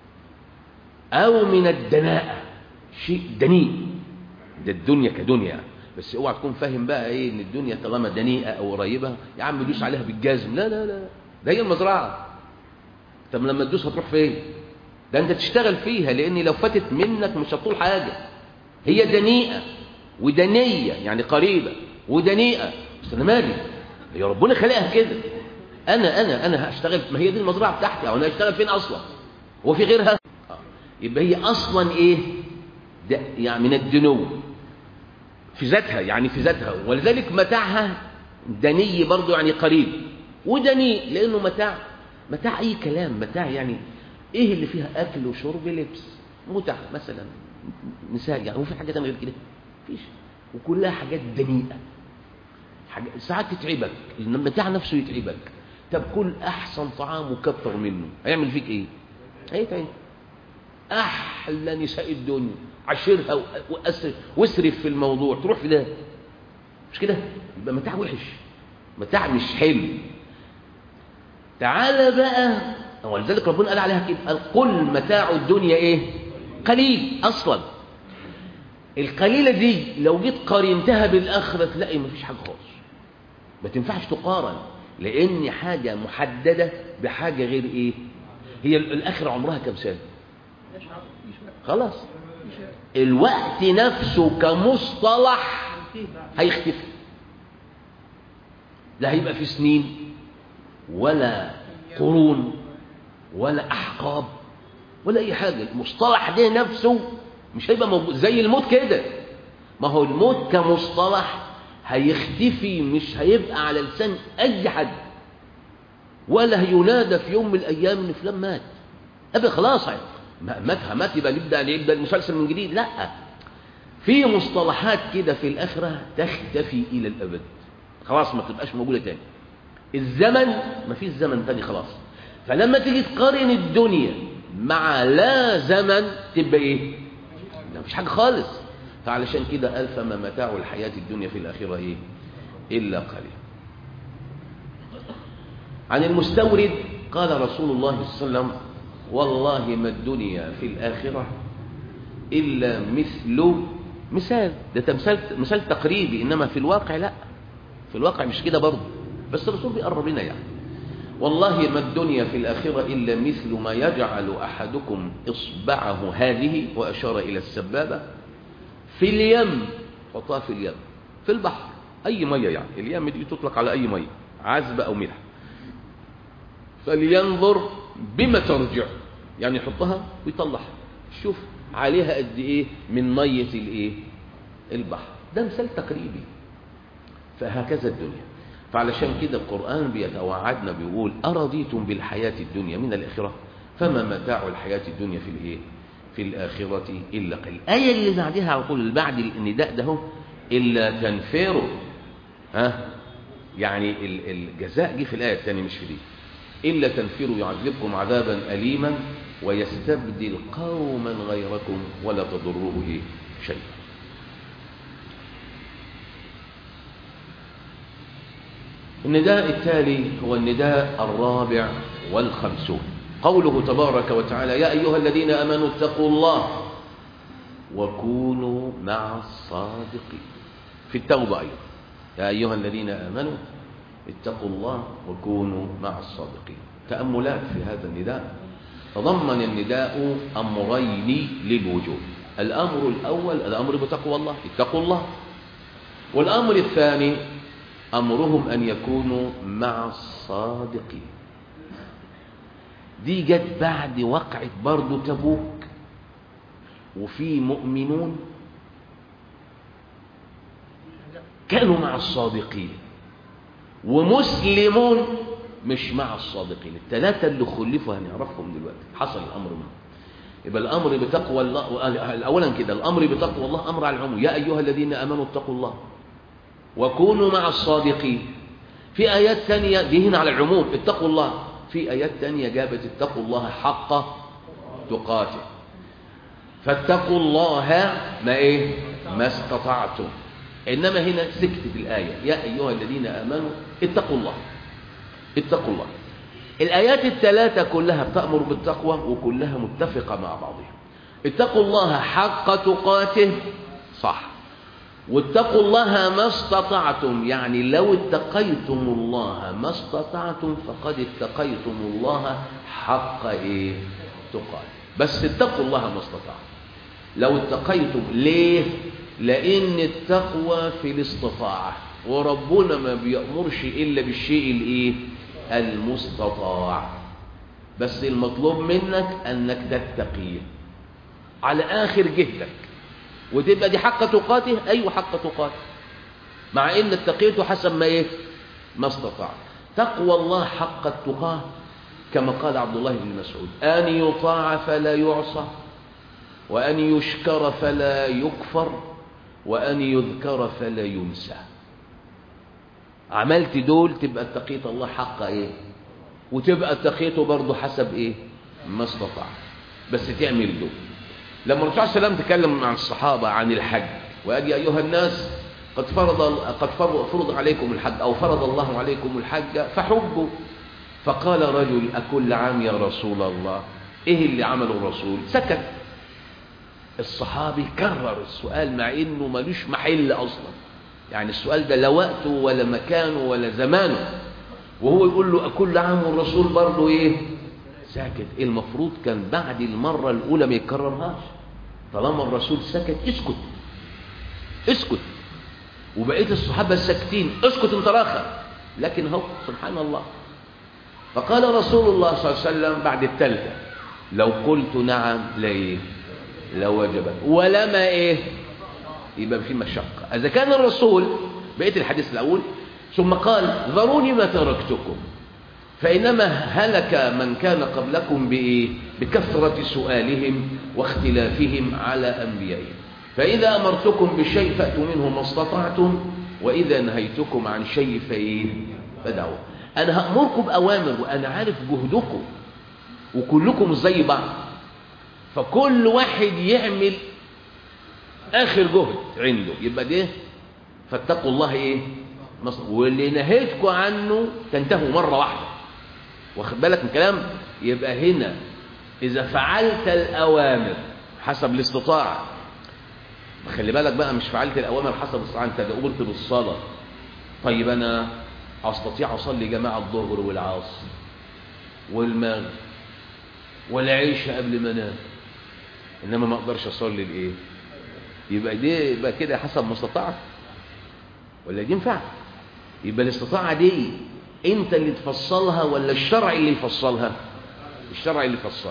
أو من الدناءة شيء دنيء ده الدنيا كدنيا يعني. بس اوعى تكون فاهم بقى ايه ان الدنيا طالما دنيئة او قريبة يا عم دوس عليها بالجزم لا لا لا ده هي المزرعة طب لما تدوس هتروح فين ده انت تشتغل فيها لان لو فاتت منك مش هتطول حاجة هي دنيئة ودنية يعني قريبة ودنيئة بس انا مالي هي ربنا خلقها كده انا انا انا هشتغل ما هي دي المزرعه بتاعتي او انا هشتغل فين اصلا هو في غيرها يبقى هي اصلا ايه ده يعني من الدنو في ذاتها يعني في ذاتها ولذلك متاعها دني برضه يعني قريب ودني لانه متاع متاع اي كلام متاع يعني ايه اللي فيها اكل وشرب لبس متع مثلا مثال يعني وفي حاجه ثانيه غير كده مفيش وكلها حاجات دنيئه حاجة ساعات تتعبك المتاع نفسه يتعبك طب كل احسن طعام وكتر منه هيعمل فيك ايه هيتعب احلى نساء الدنيا عشرها واسرف واسرف في الموضوع تروح في ده مش كده يبقى متاع وحش متاع مش حلو تعالى بقى ولذلك ربنا قال عليها كده قال قل متاع الدنيا ايه قليل اصلا القليله دي لو جيت قارنتها بالاخره تلاقي مفيش حاجه خالص ما تنفعش تقارن لان حاجه محدده بحاجه غير ايه هي الاخره عمرها كام سنه خلاص الوقت نفسه كمصطلح هيختفي لا هيبقى في سنين ولا قرون ولا احقاب ولا اي حاجه المصطلح ده نفسه مش هيبقى موجود زي الموت كده ما هو الموت كمصطلح هيختفي مش هيبقى على لسان اي حد ولا هينادى في يوم من الايام ان فلان مات ابدا خلاص مات مات يبقى نبدا نبدا المسلسل من جديد لا في مصطلحات كده في الاخره تختفي الى الابد خلاص ما تبقاش موجوده تاني الزمن ما فيش زمن تاني خلاص فلما تيجي تقارن الدنيا مع لا زمن تبقى ايه لا مفيش حاجه خالص فعلشان كده قال فما متاع الحياه الدنيا في الاخره ايه الا قليل عن المستورد قال رسول الله صلى الله عليه وسلم والله ما الدنيا في الآخرة إلا مثل مثال ده تمثال مثال تقريبي إنما في الواقع لا في الواقع مش كده برضه بس الرسول بيقرب لنا يعني والله ما الدنيا في الآخرة إلا مثل ما يجعل أحدكم إصبعه هذه وأشار إلى السبابة في اليم حطها في اليم في البحر أي مية يعني اليم دي تطلق على أي مية عذبة أو ملح فلينظر بما ترجع يعني يحطها ويطلعها شوف عليها قد ايه من ميه الايه البحر ده مثال تقريبي فهكذا الدنيا فعلشان كده القرآن بيتوعدنا بيقول أرضيتم بالحياة الدنيا من الآخرة فما متاع الحياة الدنيا في الإيه في الآخرة إلا قليل الآية اللي بعدها على طول اللي بعد النداء ده هو إلا تنفروا ها يعني الجزاء جه في الآية الثانية مش في دي إلا تنفروا يعذبكم عذابا أليما ويستبدل قوما غيركم ولا تضروه إيه شيئا النداء التالي هو النداء الرابع والخمسون قوله تبارك وتعالى يا أيها الذين أمنوا اتقوا الله وكونوا مع الصادقين في التوبة أيضا يا أيها الذين آمنوا اتقوا الله وكونوا مع الصادقين تأملات في هذا النداء تضمن النداء أمرين للوجود الأمر الأول الأمر بتقوى الله اتقوا الله والأمر الثاني أمرهم أن يكونوا مع الصادقين دي جت بعد وقعة برضو تبوك وفي مؤمنون كانوا مع الصادقين ومسلمون مش مع الصادقين الثلاثة اللي خلفوا هنعرفهم دلوقتي حصل الأمر منهم يبقى الأمر بتقوى الله أولا كده الأمر بتقوى الله أمر على العموم يا أيها الذين آمنوا اتقوا الله وكونوا مع الصادقين في آيات ثانية دي هنا على العموم اتقوا الله في آيات ثانية جابت اتقوا الله حق تقاته فاتقوا الله ما ايه ما استطعتم انما هنا سكتت الايه يا ايها الذين امنوا اتقوا الله اتقوا الله الايات الثلاثه كلها بتامر بالتقوى وكلها متفقه مع بعضها اتقوا الله حق تقاته صح واتقوا الله ما استطعتم يعني لو اتقيتم الله ما استطعتم فقد اتقيتم الله حق ايه تقاته بس اتقوا الله ما استطعتم لو اتقيتم ليه لان التقوى في الاستطاعه وربنا ما بيأمرش الا بالشيء الايه المستطاع بس المطلوب منك انك تتقيه على اخر جهدك وتبقى دي حق تقاته ايوه حق تقاته مع ان اتقيته حسب ما ايه ما استطاع تقوى الله حق التقاه كما قال عبد الله بن مسعود أن يطاع فلا يعصى وأن يشكر فلا يكفر وأن يذكر فلا ينسى عملت دول تبقى اتقيت الله حق ايه وتبقى اتقيته برضه حسب ايه ما استطاع بس تعمل دول لما الرسول صلى الله عليه وسلم تكلم مع الصحابة عن الحج وقال يا أيها الناس قد فرض قد فرض عليكم الحج أو فرض الله عليكم الحج فحجوا فقال رجل أكل عام يا رسول الله إيه اللي عمله الرسول سكت الصحابي كرر السؤال مع إنه ملوش محل أصلا يعني السؤال ده لا وقته ولا مكانه ولا زمانه وهو يقول له أكل عام والرسول برضه إيه ساكت إيه المفروض كان بعد المرة الأولى ما يكررهاش طالما الرسول سكت اسكت اسكت وبقيت الصحابة ساكتين اسكت انت راخر لكن هو سبحان الله فقال رسول الله صلى الله عليه وسلم بعد الثالثة لو قلت نعم لإيه لوجبت ولما إيه يبقى في مشقة إذا كان الرسول بقيت الحديث الأول ثم قال ذروني ما تركتكم فإنما هلك من كان قبلكم بإيه؟ بكثرة سؤالهم واختلافهم على أنبيائهم فإذا أمرتكم بشيء فأتوا منه ما استطعتم وإذا نهيتكم عن شيء فإيه فدعوا أنا هأمركم بأوامر وأنا عارف جهدكم وكلكم زي بعض فكل واحد يعمل آخر جهد عنده يبقى ده فاتقوا الله إيه واللي نهيتكم عنه تنتهوا مرة واحدة واخد بالك من الكلام يبقى هنا إذا فعلت الأوامر حسب الاستطاعة خلي بالك بقى مش فعلت الأوامر حسب الاستطاعة أنت قلت بالصلاة طيب أنا أستطيع أصلي جماعة الظهر والعصر والمغرب والعشاء قبل ما أنام إنما ما أقدرش أصلي الإيه يبقى دي يبقى كده حسب ما استطعت ولا دي ينفع يبقى الاستطاعة دي انت اللي تفصلها ولا الشرع اللي يفصلها الشرع اللي يفصلها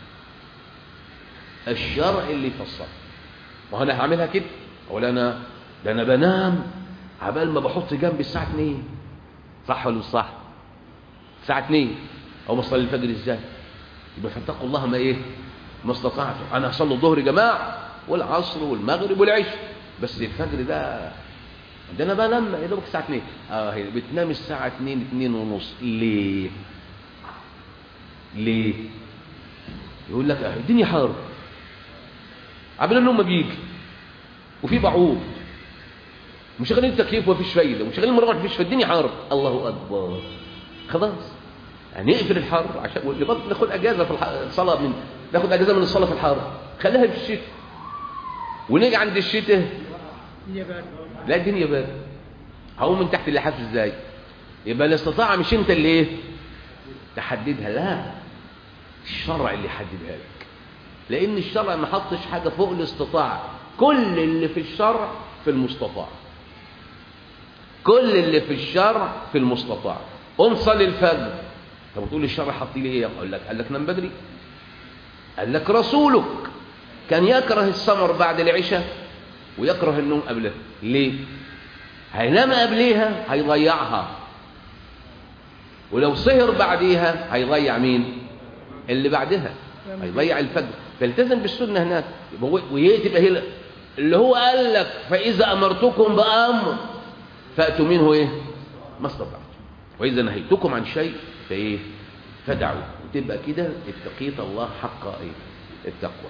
الشرع اللي يفصلها ما انا هعملها كده ولا انا ده انا بنام عبال ما بحط جنبي الساعه 2 صح ولا مش صح الساعه 2 او اصلي الفجر ازاي يبقى فاتقوا الله ما ايه ما استطعتم انا هصلي الظهر يا جماعه والعصر والمغرب والعشاء بس الفجر ده ده انا بنام يا دوبك الساعه 2 اه هي بتنام الساعه 2 2 ونص ليه ليه يقول لك اه الدنيا حر عبال النوم ما بيجي وفي بعوض مشغلين التكييف ومفيش فايده ومشغلين المروحه مفيش فالدنيا حر الله اكبر خلاص يعني نقفل الحر عشان ونبطل ناخد اجازه في الصلاه من ناخد اجازه من الصلاه في الحر خليها في الشتاء ونيجي عند الشتاء لا الدنيا بارد هقوم من تحت اللحاف ازاي يبقى الاستطاعه مش انت اللي ايه تحددها لا الشرع اللي يحددها لك لان الشرع ما حطش حاجه فوق الاستطاعه كل اللي في الشرع في المستطاع كل اللي في الشرع في المستطاع قم صلي الفجر طب تقول لي الشرع حط لي ايه اقول لك قال لك نام بدري قال لك رسولك كان يكره السمر بعد العشاء ويكره النوم قبلها ليه هينام قبليها هيضيعها ولو سهر بعديها هيضيع مين اللي بعدها هيضيع الفجر فالتزم بالسنه هناك وهي تبقى هي اللي هو قال لك فاذا امرتكم بامر فاتوا منه ايه ما استطعتم واذا نهيتكم عن شيء فايه فدعوا وتبقى كده اتقيت الله حق ايه التقوى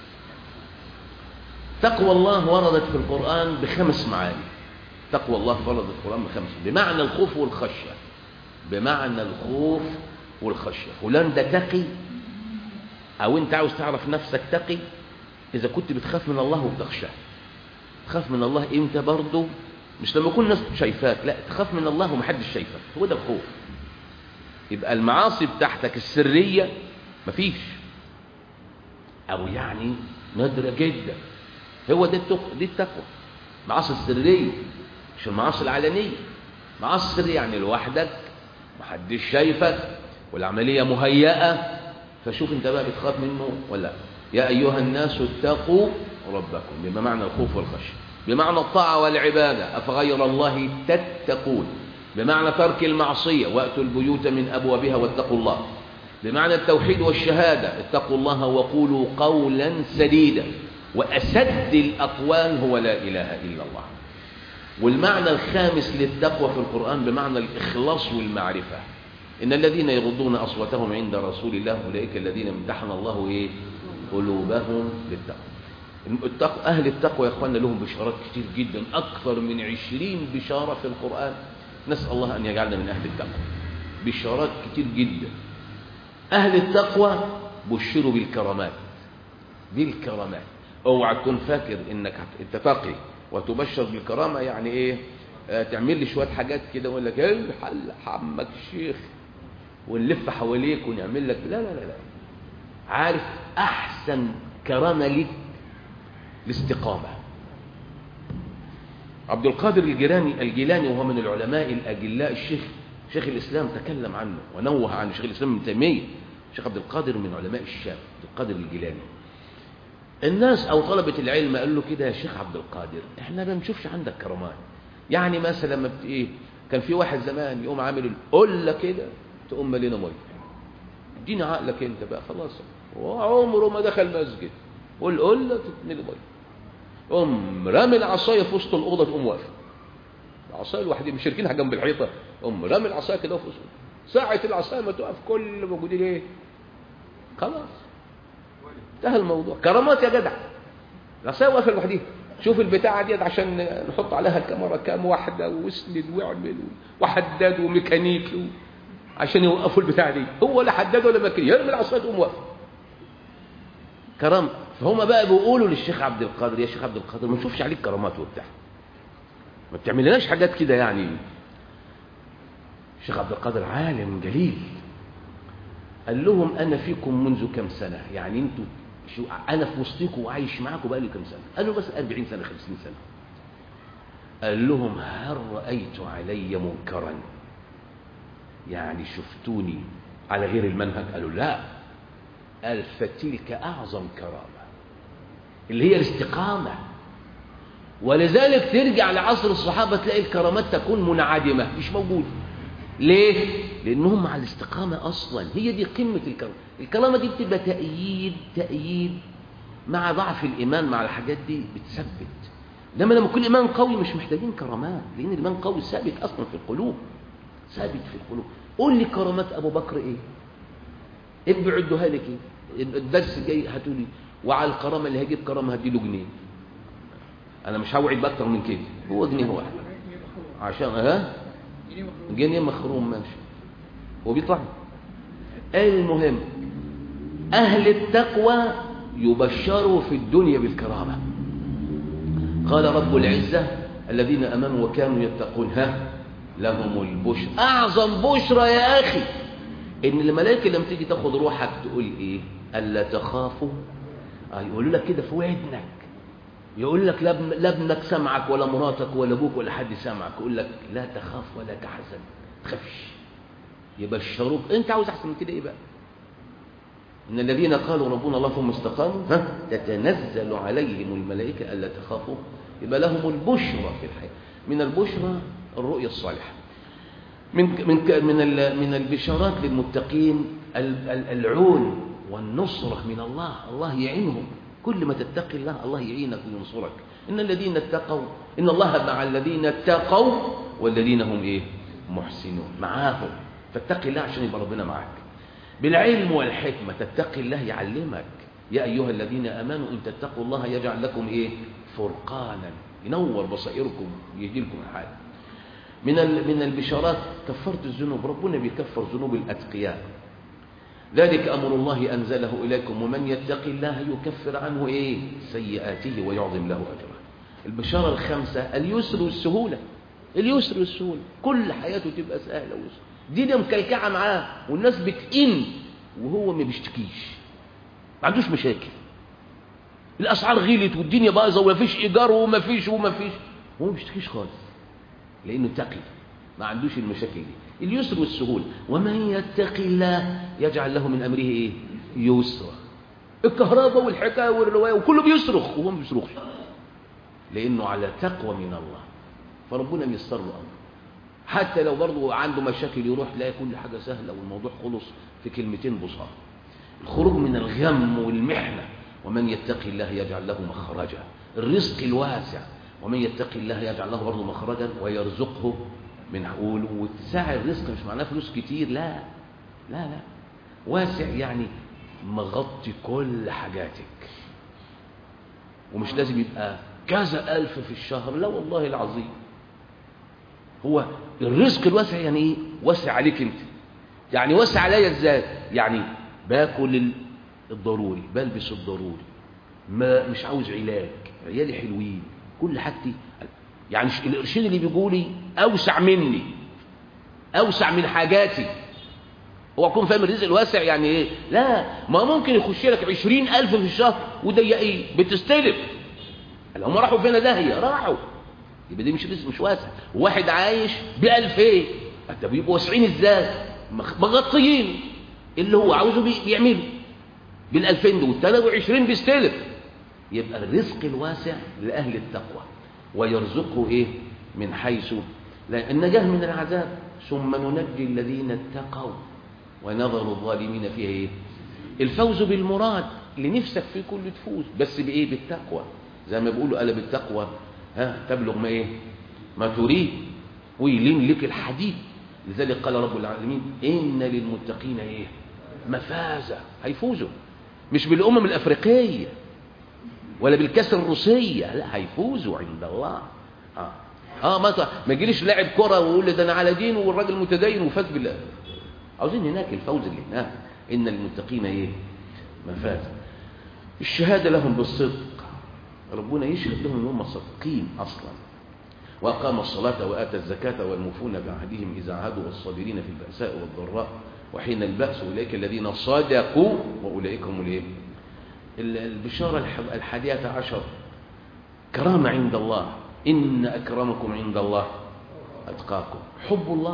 تقوى الله وردت في القرآن بخمس معاني تقوى الله وردت في القرآن بخمس بمعنى الخوف والخشية بمعنى الخوف والخشية فلان ده تقي أو أنت عاوز تعرف نفسك تقي إذا كنت بتخاف من الله وبتخشاه تخاف من الله إمتى برضه مش لما يكون الناس شايفاك لا تخاف من الله ومحدش شايفك هو ده الخوف يبقى المعاصي بتاعتك السرية مفيش أو يعني نادرة جدا هو ده التقوى دي التقوى معاصي السرية مش المعاصي العلنية معاصي السرية يعني لوحدك محدش شايفك والعملية مهيئة فشوف انت بقى بتخاف منه ولا يا أيها الناس اتقوا ربكم بمعنى الخوف والخشية بمعنى الطاعة والعبادة أفغير الله تتقون بمعنى ترك المعصية وأتوا البيوت من أبوابها واتقوا الله بمعنى التوحيد والشهادة اتقوا الله وقولوا قولا سديدا وأسد الأقوال هو لا إله إلا الله والمعنى الخامس للتقوى في القرآن بمعنى الإخلاص والمعرفة إن الذين يغضون أصواتهم عند رسول الله أولئك الذين امتحن الله إيه قلوبهم للتقوى التقوى أهل التقوى يا أخواننا لهم بشارات كتير جدا أكثر من عشرين بشارة في القرآن نسأل الله أن يجعلنا من أهل التقوى بشارات كتير جدا أهل التقوى بشروا بالكرامات بالكرامات اوعى تكون فاكر انك انت تقي وتبشر بالكرامة يعني ايه آه تعمل لي شوية حاجات كده ويقول لك ايه حل حمك الشيخ ونلف حواليك ونعمل لك لا لا لا لا عارف احسن كرامة ليك الاستقامة عبد القادر الجيلاني الجيلاني وهو من العلماء الاجلاء الشيخ شيخ الاسلام تكلم عنه ونوه عن شيخ الاسلام ابن تيميه شيخ عبد القادر من علماء الشام عبد القادر الجيلاني الناس او طلبه العلم قال له كده يا شيخ عبد القادر احنا ما بنشوفش عندك كرامات يعني مثلا ما بت ايه كان في واحد زمان يقوم عامل القله كده تقوم ملينا ميه اديني عقلك انت بقى خلاص وعمره ما دخل مسجد والقله تتملي ميه قوم رامي العصايه في وسط الاوضه تقوم واقفه العصايه الواحده مش شاركينها جنب الحيطه قوم رامي العصايه كده في وسط ساعه العصايه ما تقف كل اللي موجودين ايه خلاص انتهى الموضوع كرامات يا جدع العصايه واقفه لوحديها شوف البتاعه ديت عشان نحط عليها الكاميرا كام واحده واسند واعمل وحداد وميكانيكي عشان يوقفوا البتاعه دي هو لا حداد ولا ميكانيكي يرمي العصايه تقوم واقفه كرام فهم بقى بيقولوا للشيخ عبد القادر يا شيخ عبد القادر ما نشوفش عليك كرامات وبتاع ما بتعملناش حاجات كده يعني الشيخ عبد القادر عالم جليل قال لهم انا فيكم منذ كم سنه يعني انتوا شو انا في وسطكم وعايش معاكم بقالي كم سنه قالوا بس 40 سنه 50 سنه قال لهم هل رايت علي منكرا يعني شفتوني على غير المنهج قالوا لا قال فتلك اعظم كرامه اللي هي الاستقامه ولذلك ترجع لعصر الصحابه تلاقي الكرامات تكون منعدمه مش موجوده ليه لانهم على الاستقامه اصلا هي دي قمه الكرامه الكرامه دي بتبقى تأييد تأييد مع ضعف الايمان مع الحاجات دي بتثبت لما لما يكون الايمان قوي مش محتاجين كرامات لان الايمان قوي ثابت اصلا في القلوب ثابت في القلوب قول لي كرامات ابو بكر ايه ابقوا عدوها لك ايه الدرس الجاي هاتوا لي وعلى الكرامه اللي هجيب كرامه هدي له جنيه انا مش هوعد باكتر من كده هو جنيه واحد عشان ها جنيه مخروم ماشي هو بيطلع المهم اهل التقوى يبشروا في الدنيا بالكرامه قال رب العزه الذين امنوا وكانوا يتقون ها لهم البشر اعظم بشرى يا اخي ان الملائكه لما تيجي تاخد روحك تقول ايه الا تخافوا آه يقولوا لك كده في ودنك يقول لك لا ابنك سمعك ولا مراتك ولا ابوك ولا حد سمعك يقول لك لا تخاف ولا تحزن تخافش يبشروك انت عاوز احسن من كده ايه بقى ان الذين قالوا ربنا الله ثم استقاموا ها تتنزل عليهم الملائكه الا تخافوا يبقى لهم البشرى في الحياه من البشرى الرؤيا الصالحه من من من من البشارات للمتقين العون والنصره من الله الله يعينهم كل ما تتقي الله الله يعينك وينصرك إن الذين اتقوا إن الله مع الذين اتقوا والذين هم إيه محسنون معاهم فاتقي الله عشان يبقى ربنا معاك بالعلم والحكمة تتقي الله يعلمك يا أيها الذين آمنوا إن تتقوا الله يجعل لكم إيه فرقانا ينور بصائركم يهدي لكم الحال من من البشارات كفرت الذنوب ربنا بيكفر ذنوب الأتقياء ذلك أمر الله أنزله إليكم ومن يتق الله يكفر عنه إيه سيئاته ويعظم له أجره البشارة الخامسة اليسر والسهولة اليسر والسهولة كل حياته تبقى سهلة ويسر دي دي مكلكعة معاه والناس بتئن وهو ما بيشتكيش ما عندوش مشاكل الأسعار غلت والدنيا بايظة وما فيش إيجار وما فيش وما فيش هو ما بيشتكيش خالص لأنه تقي ما عندوش المشاكل دي اليسر والسهولة ومن يتق الله يجعل له من أمره إيه يسرا الكهرباء والحكاية والرواية وكله بيصرخ وهو ما بيصرخش لأنه على تقوى من الله فربنا بيسر له أمره حتى لو برضه عنده مشاكل يروح تلاقي كل حاجة سهلة والموضوع خلص في كلمتين بساط الخروج من الغم والمحنة ومن يتقي الله يجعل له مخرجا الرزق الواسع ومن يتقي الله يجعل له برضه مخرجا ويرزقه من حول واتساع الرزق مش معناه فلوس كتير لا لا لا واسع يعني مغطي كل حاجاتك ومش لازم يبقى كذا ألف في الشهر لا والله العظيم هو الرزق الواسع يعني ايه واسع عليك انت يعني واسع عليا ازاي يعني باكل الضروري بلبس الضروري ما مش عاوز علاج عيالي حلوين كل حاجتي يعني القرشين اللي بيجوا لي اوسع مني اوسع من حاجاتي هو اكون فاهم الرزق الواسع يعني ايه لا ما ممكن يخش لك عشرين الف في الشهر وده ايه بتستلف هم راحوا فين داهيه راحوا يبقى دي مش رزق مش واسع واحد عايش بألفين انت بيبقوا واسعين ازاي مغطيين اللي هو عاوزه بيعمله بالألفين دول 23 بيستلف يبقى الرزق الواسع لأهل التقوى ويرزقه إيه من حيث لا النجاة من العذاب ثم ننجي الذين اتقوا ونظر الظالمين فيها إيه الفوز بالمراد اللي نفسك فيه كله تفوز بس بإيه بالتقوى زي ما بيقولوا قال بالتقوى ها تبلغ ما إيه ما تريد ويلين لك الحديد لذلك قال رب العالمين إن للمتقين إيه مفازة هيفوزوا مش بالأمم الأفريقية ولا بالكاس الروسية لا هيفوزوا عند الله اه, آه ما ما يجيليش لاعب كرة ويقول لي ده أنا على دين والراجل متدين وفاز بالله عاوزين هناك الفوز اللي هناك إن المتقين إيه مفازة الشهادة لهم بالصدق ربنا يشهد لهم إنهم صادقين أصلا وأقام الصلاة وآتى الزكاة والموفون بعهدهم إذا عهدوا والصابرين في البأساء والضراء وحين البأس أولئك الذين صادقوا وأولئك هم الايه البشارة الحادية عشر كرامة عند الله إن أكرمكم عند الله أتقاكم حب الله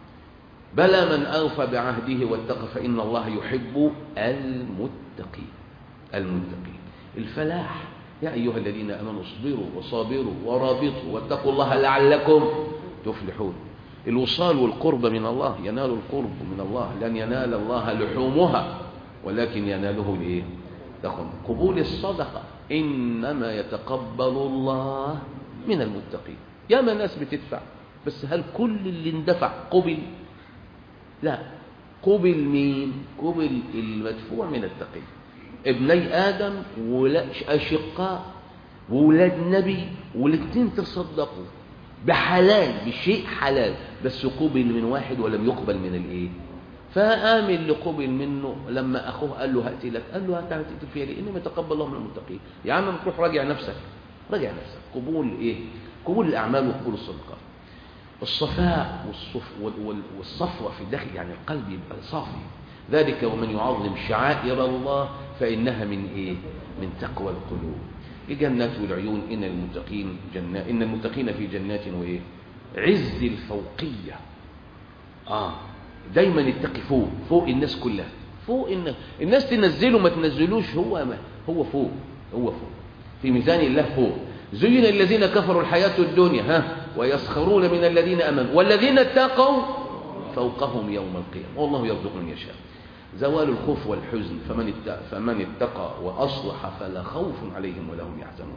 بلى من أوفى بعهده واتقى فإن الله يحب المتقين المتقين الفلاح يا أيها الذين أمنوا اصبروا وصابروا ورابطوا واتقوا الله لعلكم تفلحون الوصال والقرب من الله ينال القرب من الله لن ينال الله لحومها ولكن يناله الايه لكم قبول الصدقه انما يتقبل الله من المتقين يا ما ناس بتدفع بس هل كل اللي اندفع قبل لا قبل مين قبل المدفوع من التقي ابني ادم ولا اشقاء وولاد نبي والاثنين تصدقوا بحلال بشيء حلال بس قبل من واحد ولم يقبل من الايه فآمن اللي قبل منه لما أخوه قال له هأتي لك قال له هات هتقتل فيها ليه إنما يتقبل الله من المتقين يا عم تروح راجع نفسك راجع نفسك قبول إيه قبول الأعمال وقبول الصدقات الصفاء والصف والصفوة في الداخل يعني القلب يبقى صافي ذلك ومن يعظم شعائر الله فإنها من إيه من تقوى القلوب جنات العيون إن المتقين جنات إن المتقين في جنات وإيه عز الفوقية آه دايما يتقي فوق فوق الناس كلها فوق الناس الناس تنزله ما تنزلوش هو ما هو فوق هو فوق في ميزان الله فوق زين الذين كفروا الحياة الدنيا ها ويسخرون من الذين أمنوا والذين اتقوا فوقهم يوم القيامة والله يرزق من يشاء زوال الخوف والحزن فمن اتقى, فمن اتقى وأصلح فلا خوف عليهم ولا هم يحزنون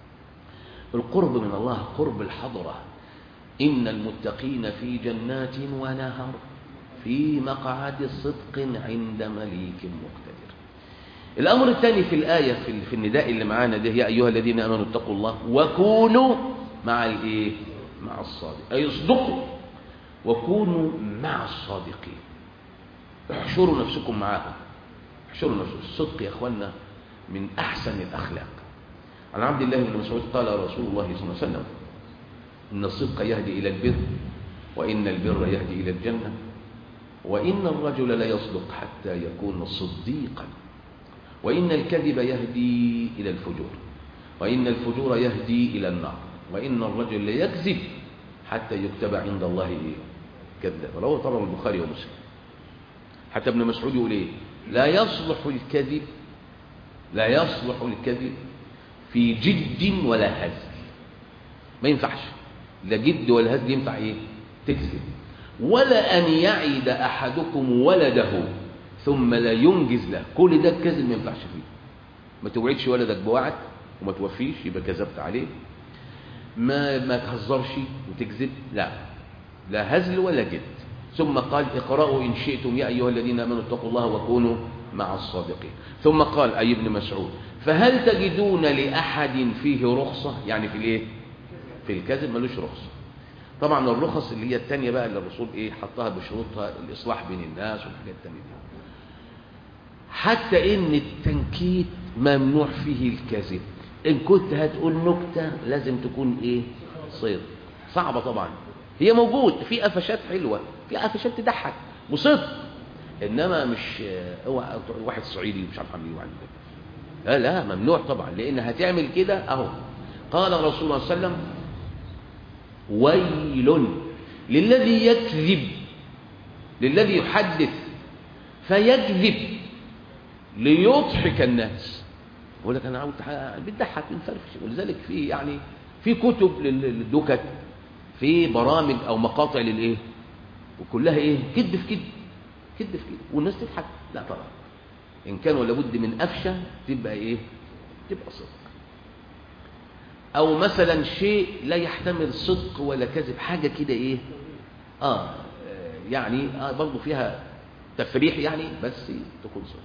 القرب من الله قرب الحضرة إن المتقين في جنات ونهر في مقعد صدق عند مليك مقتدر الأمر الثاني في الآية في, في النداء اللي معانا ده يا أيها الذين أمنوا اتقوا الله وكونوا مع الإيه مع الصادق أي اصدقوا وكونوا مع الصادقين احشروا نفسكم معاهم احشروا نفسكم الصدق يا اخوانا من احسن الاخلاق عن عبد الله بن مسعود قال رسول الله صلى الله عليه وسلم ان الصدق يهدي الى البر وان البر يهدي الى الجنه وان الرجل لا يصدق حتى يكون صديقا وان الكذب يهدي الى الفجور وان الفجور يهدي الى النار وان الرجل لا يكذب حتى يكتب عند الله كذاب رواه طبعا البخاري ومسلم حتى ابن مسعود يقول ايه لا يصلح الكذب لا يصلح الكذب في جد ولا هزل ما ينفعش لا جد ولا هزل ينفع ايه تكذب ولا أن يعد أحدكم ولده ثم لا ينجز له كل ده الكذب ما ينفعش فيه ما توعدش ولدك بوعد وما توفيش يبقى كذبت عليه ما ما تهزرش وتكذب لا لا هزل ولا جد ثم قال اقرأوا إن شئتم يا أيها الذين آمنوا اتقوا الله وكونوا مع الصادقين ثم قال أي ابن مسعود فهل تجدون لأحد فيه رخصة يعني في الايه في الكذب ملوش رخصة طبعا الرخص اللي هي التانية بقى اللي الرسول ايه حطها بشروطها الإصلاح بين الناس والحاجات التانية دي حتى ان التنكيت ممنوع فيه الكذب ان كنت هتقول نكتة لازم تكون ايه صدق صعبة طبعا هي موجود في قفشات حلوة في قفشات تضحك وصدق انما مش هو واحد صعيدي مش عارف عامل ايه وعامل لا لا ممنوع طبعا لان هتعمل كده اهو قال الرسول صلى الله عليه وسلم ويل للذي يكذب للذي يحدث فيكذب ليضحك الناس يقول لك انا عاوز بتضحك بنفرفش ولذلك في يعني في كتب للدكت في برامج او مقاطع للايه وكلها ايه كذب في كذب كذب في كذب والناس تضحك لا طبعا ان كان ولا بد من قفشه تبقى ايه تبقى صدق او مثلا شيء لا يحتمل صدق ولا كذب حاجه كده ايه اه يعني آه برضه فيها تفريح يعني بس تكون صدق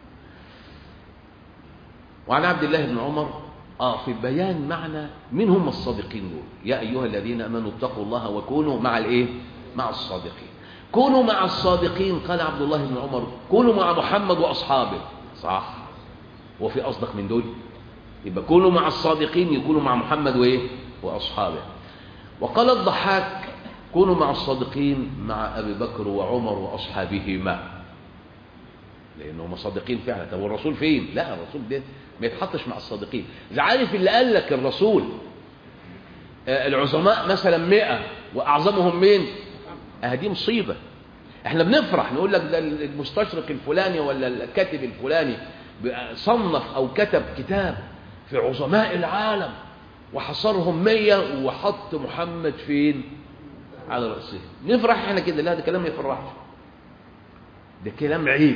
وعن عبد الله بن عمر آه في بيان معنى من هم الصادقين دول يا أيها الذين أمنوا اتقوا الله وكونوا مع الإيه مع الصادقين كونوا مع الصادقين قال عبد الله بن عمر كونوا مع محمد وأصحابه صح وفي أصدق من دول يبقى كونوا مع الصادقين يكونوا مع محمد وإيه وأصحابه وقال الضحاك كونوا مع الصادقين مع أبي بكر وعمر وأصحابهما لأنهم صادقين فعلا طب والرسول فين لا الرسول ده ما يتحطش مع الصادقين إذا عارف اللي قال لك الرسول آه العظماء مثلا مئة وأعظمهم مين آه دي مصيبة احنا بنفرح نقول لك ده المستشرق الفلاني ولا الكاتب الفلاني صنف أو كتب كتاب في عظماء العالم وحصرهم مية وحط محمد فين على رأسه نفرح احنا كده لا ده كلام ما يفرحش ده كلام عيب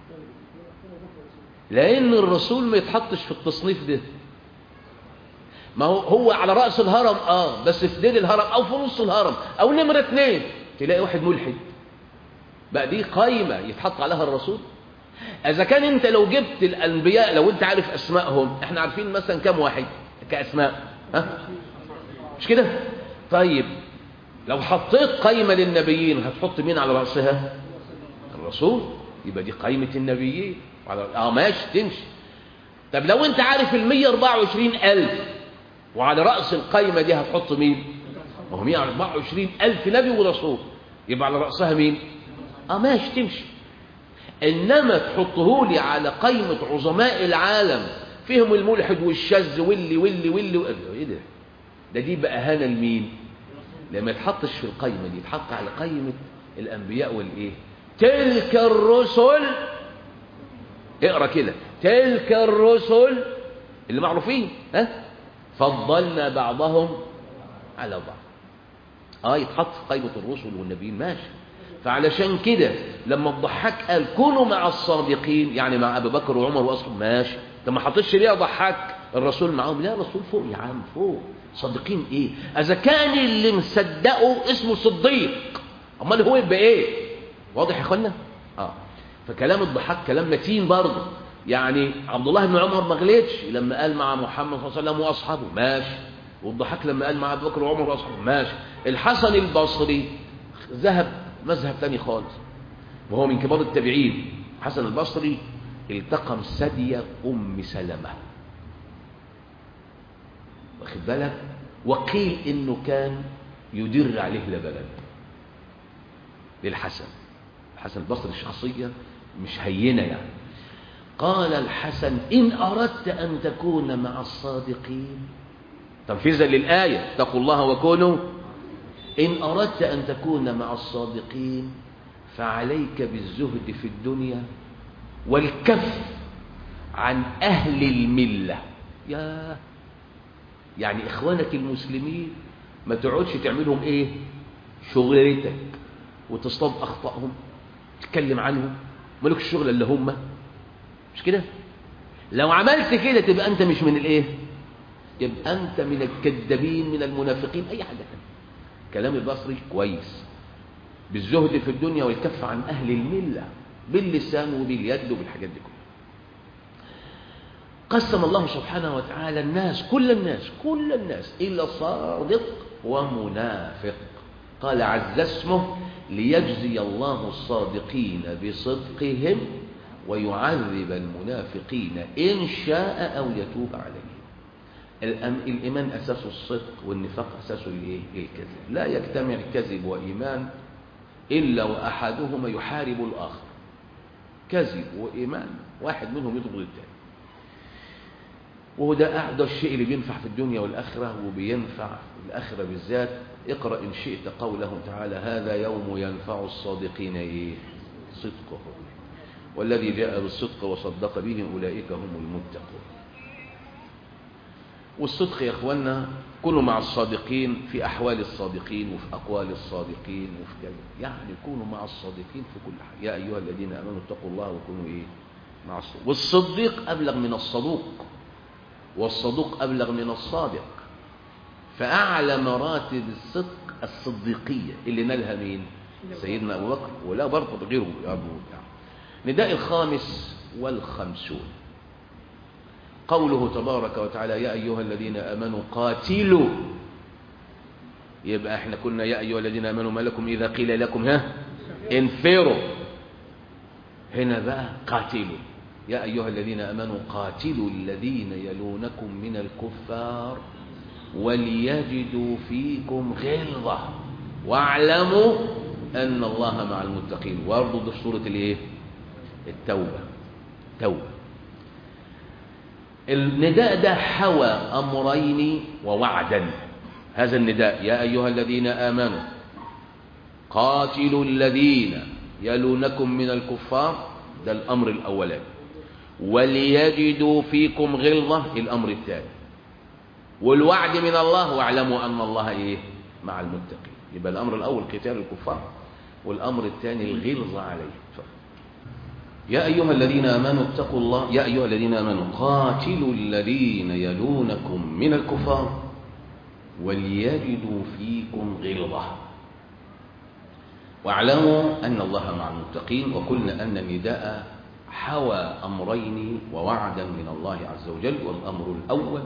لأن الرسول ما يتحطش في التصنيف ده ما هو هو على رأس الهرم اه بس في ديل الهرم او في نص الهرم او نمرة اتنين تلاقي واحد ملحد بقى دي قايمة يتحط عليها الرسول اذا كان انت لو جبت الانبياء لو انت عارف اسمائهم احنا عارفين مثلا كم واحد كاسماء ها مش كده طيب لو حطيت قايمة للنبيين هتحط مين على رأسها الرسول يبقى دي قايمة النبيين اه ماشي تمشي طب لو انت عارف ال 124 ألف وعلى رأس القايمة دي هتحط مين ما هو 124 ألف نبي ورسول يبقى على رأسها مين اه ماشي تمشي انما تحطه لي على قايمة عظماء العالم فيهم الملحد والشاذ واللي واللي واللي, واللي. ايه ده ده دي بقى هنا لمين لما يتحطش في القايمة دي يتحط على قايمة الأنبياء والإيه تلك الرسل اقرأ كده تلك الرسل اللي معروفين ها فضلنا بعضهم على بعض اه يتحط في قائمة الرسل والنبيين ماشي فعلشان كده لما الضحاك قال كونوا مع الصادقين يعني مع ابي بكر وعمر واصحاب ماشي طب ما حطش ليه ضحاك الرسول معاهم لا الرسول فوق يا عم فوق صادقين ايه اذا كان اللي مصدقه اسمه صديق امال هو يبقى ايه واضح يا اخوانا اه فكلام الضحاك كلام متين برضه يعني عبد الله بن عمر ما غلطش لما قال مع محمد صلى الله عليه وسلم واصحابه ماشي والضحاك لما قال مع ابو بكر وعمر واصحابه ماشي الحسن البصري ذهب مذهب تاني خالص وهو من كبار التابعين حسن البصري التقم ثدي ام سلمه واخد بالك وقيل انه كان يدر عليه لبنا للحسن الحسن البصري الشخصيه مش هينه يعني قال الحسن إن أردت أن تكون مع الصادقين تنفيذا للآية اتقوا الله وكونوا إن أردت أن تكون مع الصادقين فعليك بالزهد في الدنيا والكف عن أهل الملة يا يعني إخوانك المسلمين ما تقعدش تعملهم إيه شغلتك وتصطاد أخطائهم تتكلم عنهم مالكش شغل إلا هم مش كده لو عملت كده تبقى أنت مش من الإيه يبقى أنت من الكذابين من المنافقين أي حاجة كلام البصري كويس بالزهد في الدنيا والكف عن أهل الملة باللسان وباليد وبالحاجات دي كلها قسم الله سبحانه وتعالى الناس كل الناس كل الناس إلا صادق ومنافق قال عز اسمه ليجزي الله الصادقين بصدقهم ويعذب المنافقين إن شاء أو يتوب عليهم الإيمان أساس الصدق والنفاق أساس الإيه؟ الكذب لا يجتمع كذب وإيمان إلا وأحدهما يحارب الآخر كذب وإيمان واحد منهم يضرب الثاني وهو ده أعدى الشيء اللي بينفع في الدنيا والآخرة وبينفع في الآخرة بالذات اقرأ إن شئت قوله تعالى هذا يوم ينفع الصادقين إيه؟ صدقهم والذي جاء بالصدق وصدق به أولئك هم المتقون والصدق يا اخوانا كونوا مع الصادقين في احوال الصادقين وفي اقوال الصادقين وفي كذا يعني كونوا مع الصادقين في كل حاجه يا ايها الذين امنوا اتقوا الله وكونوا ايه مع الصدق والصديق ابلغ من الصدوق والصدوق ابلغ من الصادق فاعلى مراتب الصدق الصديقيه اللي نالها مين سيدنا ابو بكر ولا برضه غيره يا ابو يعني. نداء الخامس والخمسون قوله تبارك وتعالى يا أيها الذين آمنوا قاتلوا يبقى احنا كنا يا أيها الذين آمنوا ما لكم إذا قيل لكم ها انفروا هنا بقى قاتلوا يا أيها الذين آمنوا قاتلوا الذين يلونكم من الكفار وليجدوا فيكم غلظة واعلموا أن الله مع المتقين وارضوا في سورة الايه التوبة توبة النداء ده حوى أمرين ووعدا هذا النداء يا أيها الذين آمنوا قاتلوا الذين يلونكم من الكفار ده الأمر الأولاني وليجدوا فيكم غلظة الأمر الثاني والوعد من الله واعلموا أن الله إيه مع المتقين يبقى الأمر الأول قتال الكفار والأمر الثاني الغلظة عليه يا أيها الذين آمنوا اتقوا الله يا أيها الذين آمنوا قاتلوا الذين يلونكم من الكفار وليجدوا فيكم غلظة واعلموا أن الله مع المتقين وقلنا أن النداء حوى أمرين ووعدا من الله عز وجل والأمر الأول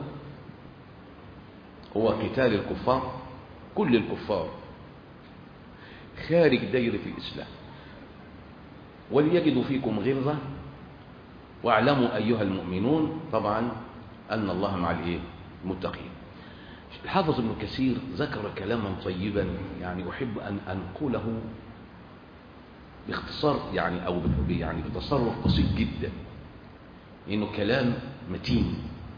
هو قتال الكفار كل الكفار خارج دائرة الإسلام وليجدوا فيكم غلظة واعلموا أيها المؤمنون طبعا أن الله مع الايه المتقين الحافظ ابن كثير ذكر كلاما طيبا يعني أحب أن أنقله باختصار يعني أو يعني بتصرف بسيط جدا إنه كلام متين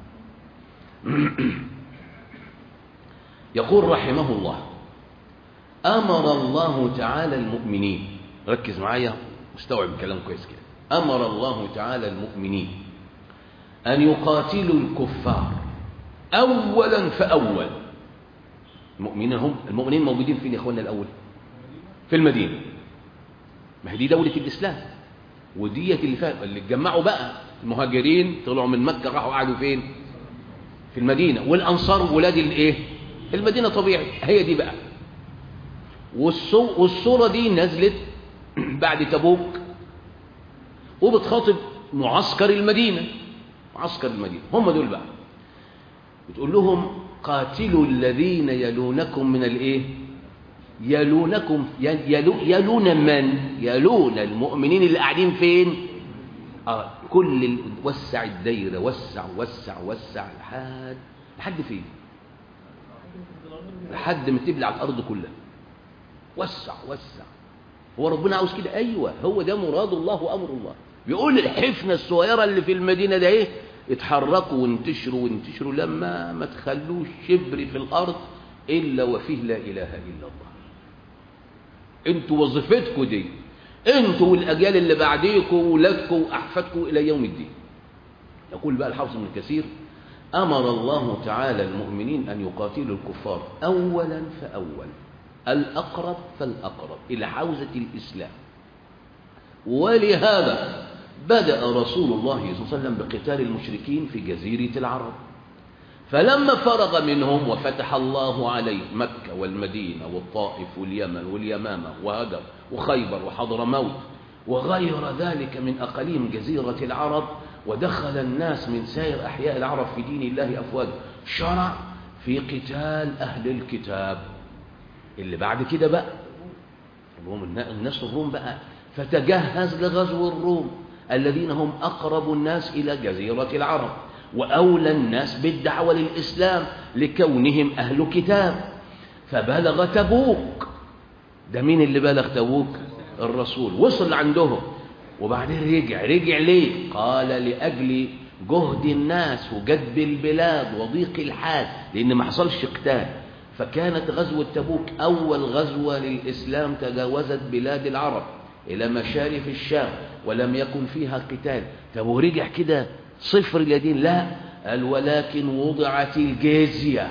يقول رحمه الله أمر الله تعالى المؤمنين ركز معايا مستوعب الكلام كويس كده أمر الله تعالى المؤمنين أن يقاتلوا الكفار أولا فأول المؤمنين هم المؤمنين موجودين فين يا أخوانا الأول في المدينة ما هي دي دولة الإسلام ودية اللي فات اللي اتجمعوا بقى المهاجرين طلعوا من مكة راحوا قعدوا فين في المدينة والأنصار ولاد الايه المدينة طبيعي هي دي بقى والصورة دي نزلت بعد تبوك وبتخاطب معسكر المدينة معسكر المدينة هم دول بقى بتقول لهم قاتلوا الذين يلونكم من الايه يلونكم يلو يلون من يلون المؤمنين اللي قاعدين فين آه كل ال... وسع الدايره وسع وسع وسع لحد لحد فين لحد ما تبلع الارض كلها وسع وسع هو ربنا عاوز كده ايوه هو ده مراد الله وامر الله بيقول الحفنه الصغيره اللي في المدينه ده ايه اتحركوا وانتشروا وانتشروا لما ما تخلوش شبر في الارض الا وفيه لا اله الا الله انتوا وظيفتكم دي انتوا والاجيال اللي بعديكم واولادكم واحفادكم الى يوم الدين يقول بقى الحافظ ابن كثير امر الله تعالى المؤمنين ان يقاتلوا الكفار اولا فاول الأقرب فالأقرب إلى حوزة الإسلام ولهذا بدأ رسول الله صلى الله عليه وسلم بقتال المشركين في جزيرة العرب فلما فرغ منهم وفتح الله عليه مكة والمدينة والطائف واليمن واليمامة وهدر وخيبر وحضرموت وغير ذلك من أقاليم جزيرة العرب ودخل الناس من سائر أحياء العرب في دين الله أفواج شرع في قتال أهل الكتاب اللي بعد كده بقى الروم الناس الروم بقى فتجهز لغزو الروم الذين هم أقرب الناس إلى جزيرة العرب وأولى الناس بالدعوة للإسلام لكونهم أهل كتاب فبلغ تبوك ده مين اللي بلغ تبوك الرسول وصل عندهم وبعدين رجع رجع ليه قال لأجل جهد الناس وجدب البلاد وضيق الحال لأن ما حصلش قتال فكانت غزوة تبوك أول غزوة للإسلام تجاوزت بلاد العرب إلى مشارف الشام ولم يكن فيها قتال طب ورجع كده صفر اليدين لا قال ولكن وضعت الجزية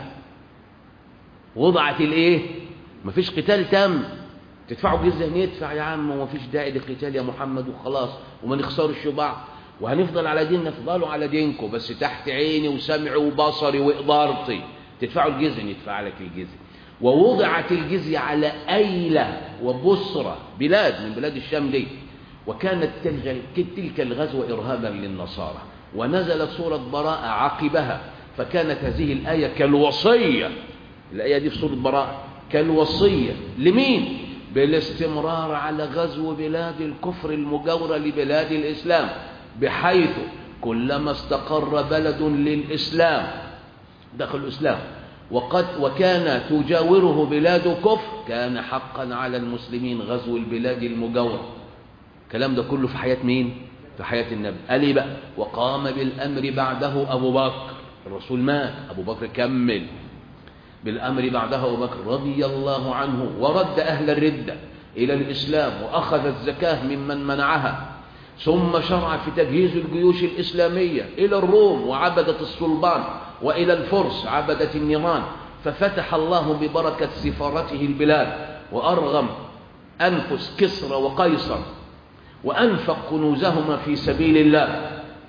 وضعت الايه مفيش قتال تم تدفعوا جزية ندفع يا عم ومفيش داعي لقتال يا محمد وخلاص وما نخسرش بعض وهنفضل على ديننا فضلوا على دينكم بس تحت عيني وسمعي وبصري وإقدارتي تدفعوا الجزية ندفع لك الجزية ووضعت الجزية على أيلة وبصرة بلاد من بلاد الشام دي وكانت تلك الغزوة إرهابا للنصارى ونزلت سورة براءة عقبها فكانت هذه الآية كالوصية الآية دي في سورة براءة كالوصية لمين؟ بالاستمرار على غزو بلاد الكفر المجاورة لبلاد الإسلام بحيث كلما استقر بلد للإسلام دخل الإسلام وقد وكان تجاوره بلاد كفر كان حقا على المسلمين غزو البلاد المجاورة الكلام ده كله في حياة مين؟ في حياة النبي قال ايه بقى وقام بالأمر بعده أبو بكر الرسول مات أبو بكر كمل بالأمر بعده أبو بكر رضي الله عنه ورد أهل الردة إلى الإسلام وأخذ الزكاة ممن منعها ثم شرع في تجهيز الجيوش الإسلامية إلى الروم وعبدة الصلبان وإلى الفرس عبدة النيران ففتح الله ببركة سفارته البلاد وأرغم أنفس كسرى وقيصر وأنفق كنوزهما في سبيل الله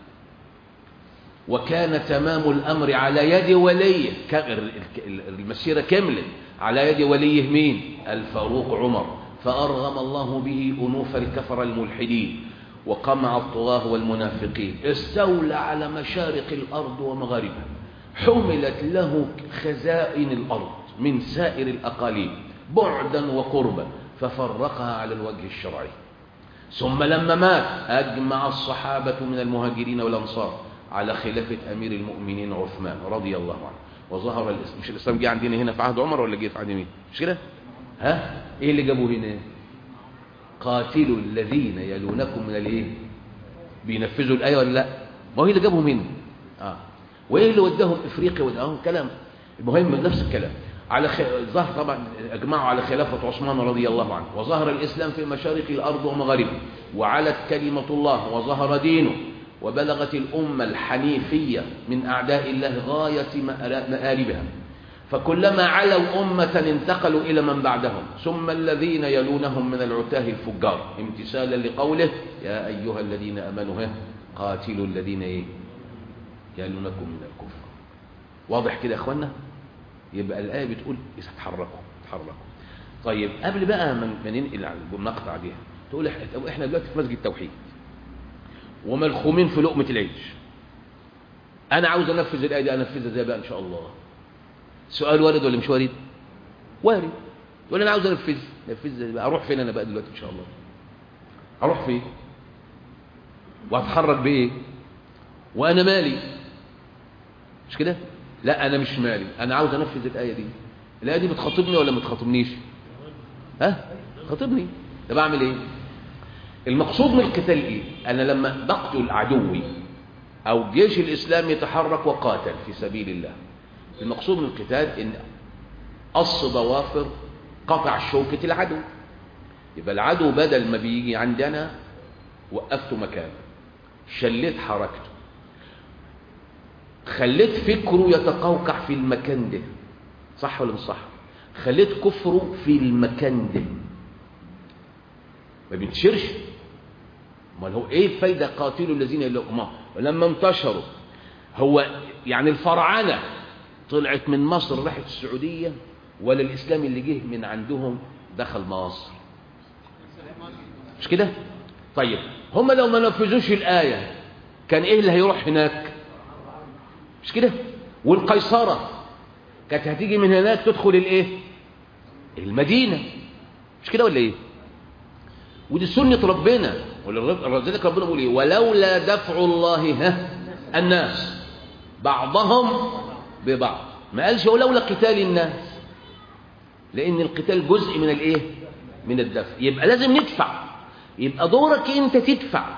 وكان تمام الأمر على يد وليه المسيرة كملت على يد وليه مين الفاروق عمر فأرغم الله به أنوف الكفر الملحدين وقمع الطغاة والمنافقين استولى على مشارق الأرض ومغاربها حملت له خزائن الأرض من سائر الأقاليم بعدا وقربا ففرقها على الوجه الشرعي ثم لما مات أجمع الصحابة من المهاجرين والأنصار على خلافة أمير المؤمنين عثمان رضي الله عنه وظهر الإسلام مش الإسلام جه عندنا هنا في عهد عمر ولا جه في عهد مين مش كده ها إيه اللي جابوه هنا قاتلوا الذين يلونكم من الايه بينفذوا الآية ولا لا ما هو اللي جابهم هنا آه. وإيه اللي وداهم إفريقيا وداهم كلام المهم نفس الكلام على خ... ظهر طبعا اجمعوا على خلافة عثمان رضي الله عنه وظهر الإسلام في مشارق الأرض ومغاربها وعلت كلمة الله وظهر دينه وبلغت الأمة الحنيفية من أعداء الله غاية مآربها فكلما علوا أمة انتقلوا إلى من بعدهم ثم الذين يلونهم من العتاه الفجار امتثالا لقوله يا أيها الذين أمنوا قاتلوا الذين إيه يلونكم من الكفر واضح كده يا أخوانا يبقى الآية بتقول تحركوا تحركوا طيب قبل بقى ما ننقل على المقطع دي تقول احنا دلوقتي في مسجد توحيد وملخومين في لقمة العيش انا عاوز انفذ الآية دي انفذها ازاي بقى ان شاء الله سؤال وارد ولا مش وارد وارد يقول انا عاوز انفذ انفذ بقى اروح فين انا بقى دلوقتي ان شاء الله اروح فين واتحرك بايه وانا مالي مش كده لا انا مش مالي انا عاوز انفذ الايه دي الايه دي بتخاطبني ولا ما تخاطبنيش ها خاطبني ده بعمل ايه المقصود من القتال ايه انا لما بقتل عدوي او الجيش الاسلامي يتحرك وقاتل في سبيل الله المقصود من القتال ان قص ضوافر قطع شوكة العدو يبقى العدو بدل ما بيجي عندنا وقفته مكانه شليت حركته خليت فكره يتقوقع في المكان ده صح ولا مش صح خليت كفره في المكان ده ما بينتشرش امال هو ايه الفايده قاتلوا الذين يلقوا لما انتشروا هو يعني الفراعنه طلعت من مصر راحت السعوديه ولا الاسلام اللي جه من عندهم دخل مصر مش كده طيب هم لو ما نفذوش الايه كان ايه اللي هيروح هناك مش كده والقيصره كانت هتيجي من هناك تدخل الايه المدينه مش كده ولا ايه ودي سنه ربنا ولذلك ربنا بيقول ايه ولولا دفع الله ها الناس بعضهم ببعض ما قالش ولولا قتال الناس لان القتال جزء من الايه من الدفع يبقى لازم ندفع يبقى دورك انت تدفع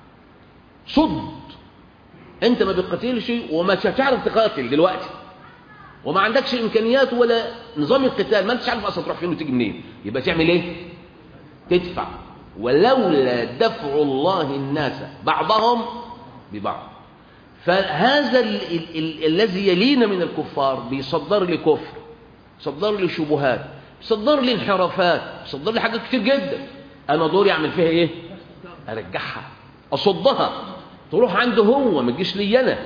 صد انت ما بتقاتلش وما هتعرف تقاتل دلوقتي وما عندكش امكانيات ولا نظام القتال ما انتش عارف اصلا تروح فين وتيجي منين يبقى تعمل ايه تدفع ولولا دفع الله الناس بعضهم ببعض فهذا ال ال ال الذي يلينا من الكفار بيصدر لي كفر بيصدر لي شبهات بيصدر لي انحرافات بيصدر لي حاجات كتير جدا انا دوري اعمل فيها ايه ارجعها اصدها تروح عنده هو ما تجيش لي انا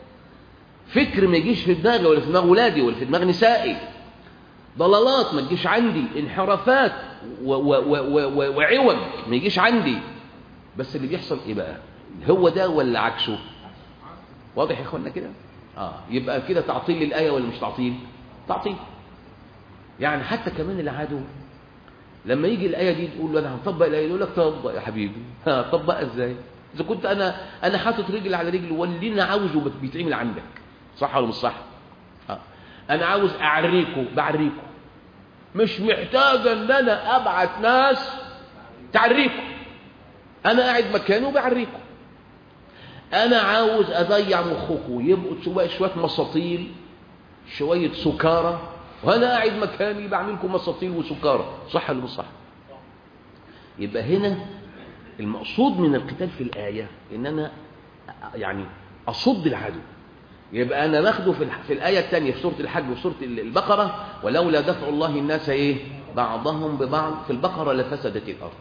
فكر ما يجيش في دماغي ولا في دماغ ولادي ولا في دماغ نسائي ضلالات ما تجيش عندي انحرافات و و و وعوج ما يجيش عندي بس اللي بيحصل ايه بقى هو ده ولا عكسه واضح يا اخوانا كده اه يبقى كده تعطيل للايه ولا مش تعطيل تعطيل يعني حتى كمان العدو لما يجي الايه دي تقول له انا هنطبق الايه يقول لك طبق يا حبيبي هطبقها ازاي اذا كنت انا انا حاطط رجل على رجل واللي انا عاوزه بيتعمل عندك صح ولا مش صح آه. انا عاوز اعريكم بعريكم مش محتاجه ان انا ابعت ناس تعريكم انا قاعد مكاني وبعريكم انا عاوز اضيع مخكم يبقوا شويه شويه مساطيل شويه سكاره وانا قاعد مكاني بعمل لكم مساطيل وسكاره صح ولا مش صح يبقى هنا المقصود من القتال في الايه ان انا يعني اصد العدو يبقى انا باخده في في الايه الثانيه في سوره الحج وفي سوره البقره ولولا دفع الله الناس ايه بعضهم ببعض في البقره لفسدت الارض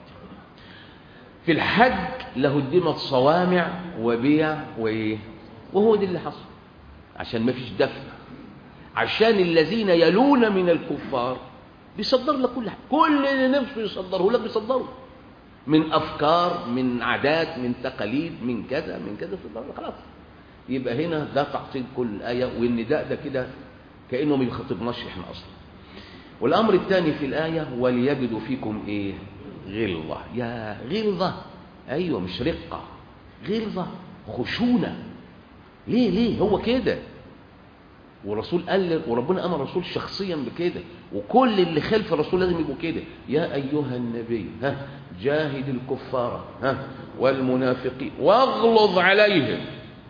في الحج لهدمت صوامع وبيع وايه وهو ده اللي حصل عشان ما فيش دفع عشان الذين يلون من الكفار بيصدر لك كل حاجه كل اللي نفسه يصدره لك بيصدره من افكار من عادات من تقاليد من كذا من كذا صدر خلاص يبقى هنا ده تعطيل كل آية والنداء ده كده كأنه ما بيخاطبناش احنا أصلا والأمر الثاني في الآية وليجدوا فيكم إيه غلظة يا غلظة أيوة مش رقة غلظة خشونة ليه ليه هو كده والرسول قال وربنا امر الرسول شخصيا بكده وكل اللي خلف الرسول لازم يبقوا كده يا ايها النبي ها جاهد الكفار ها والمنافقين واغلظ عليهم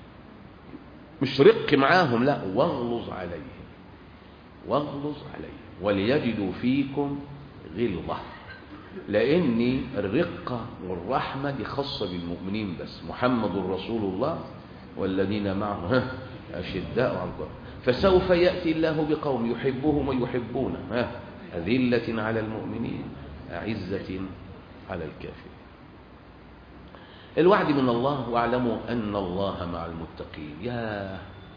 مش رق معاهم لا واغلظ عليهم واغلظ عليهم وليجدوا فيكم غلظة لأن الرقة والرحمة دي خاصة بالمؤمنين بس محمد رسول الله والذين معه أشداء على الكفر فسوف يأتي الله بقوم يحبهم ويحبونه أذلة على المؤمنين أعزة على الكافرين الوعد من الله واعلموا أن الله مع المتقين يا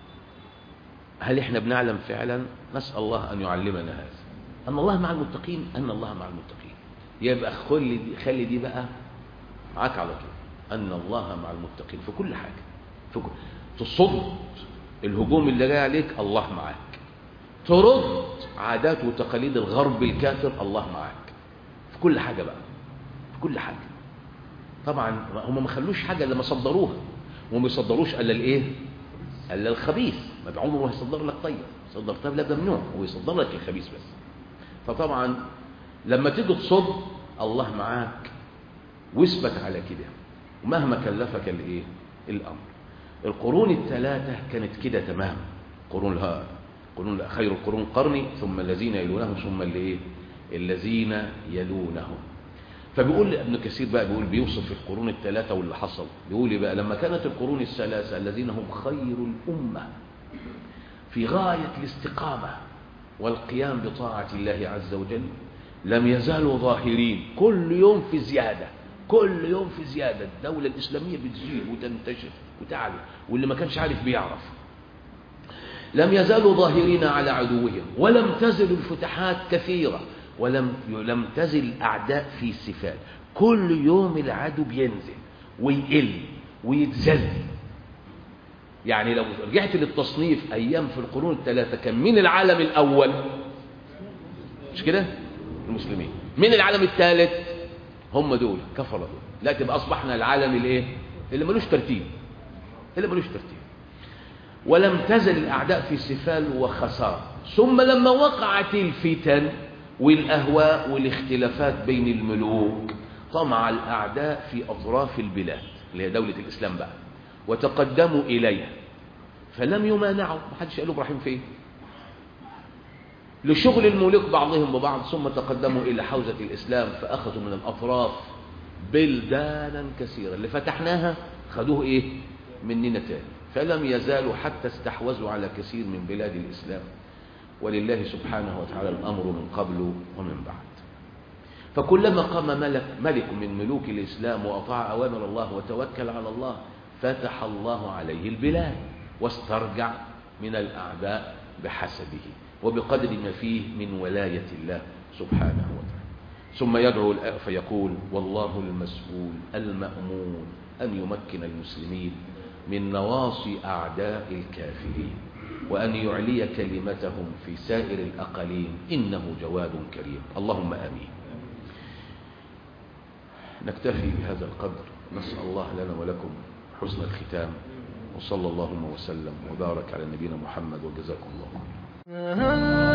هل احنا بنعلم فعلا نسأل الله أن يعلمنا هذا أن الله مع المتقين أن الله مع المتقين يبقى خلي دي, خلي دي بقى معاك على طول أن الله مع المتقين في كل حاجة في كل تصد الهجوم اللي جاي عليك الله معاك ترد عادات وتقاليد الغرب الكافر الله معاك في كل حاجة بقى في كل حاجة طبعا هم ما خلوش حاجة الا ما صدروها وما يصدروش الا الايه الا الخبيث ما عمره ما هيصدر لك طيب صدر طيب لا ده ممنوع هو يصدر لك الخبيث بس فطبعا لما تيجي تصد الله معاك واثبت على كده ومهما كلفك الايه الامر القرون الثلاثه كانت كده تمام قرون ها قرون خير القرون قرني ثم الذين يلونهم ثم الايه الذين يلونهم فبيقول ابن كثير بقى بيقول بيوصف القرون الثلاثة واللي حصل بيقول بقى لما كانت القرون الثلاثة الذين هم خير الأمة في غاية الاستقامة والقيام بطاعة الله عز وجل لم يزالوا ظاهرين كل يوم في زيادة كل يوم في زيادة الدولة الإسلامية بتزيد وتنتشر وتعلى واللي ما كانش عارف بيعرف لم يزالوا ظاهرين على عدوهم ولم تزل الفتحات كثيرة ولم لم تزل الأعداء في سفال كل يوم العدو بينزل ويقل ويتزل يعني لو رجعت للتصنيف أيام في القرون الثلاثة كان من العالم الأول مش كده المسلمين من العالم الثالث هم دول كفر دول لا تبقى أصبحنا العالم الايه اللي ملوش ترتيب اللي ملوش ترتيب ولم تزل الأعداء في سفال وخسارة ثم لما وقعت الفتن والأهواء والاختلافات بين الملوك طمع الأعداء في أطراف البلاد اللي هي دولة الإسلام بقى وتقدموا إليها فلم يمانعوا ما حدش قال له ابراهيم فين لشغل الملوك بعضهم ببعض ثم تقدموا إلى حوزة الإسلام فأخذوا من الأطراف بلدانا كثيرة اللي فتحناها خدوه إيه مننا تاني فلم يزالوا حتى استحوذوا على كثير من بلاد الإسلام ولله سبحانه وتعالى الأمر من قبل ومن بعد فكلما قام ملك, ملك من ملوك الإسلام وأطاع أوامر الله وتوكل على الله فتح الله عليه البلاد واسترجع من الأعداء بحسبه وبقدر ما فيه من ولاية الله سبحانه وتعالى ثم يدعو فيقول والله المسؤول المأمون أن يمكن المسلمين من نواصي أعداء الكافرين وأن يعلي كلمتهم في سائر الأقاليم إنه جواد كريم اللهم آمين نكتفي بهذا القدر نسأل الله لنا ولكم حسن الختام وصلى اللهم وسلم وبارك على نبينا محمد وجزاكم الله خيرا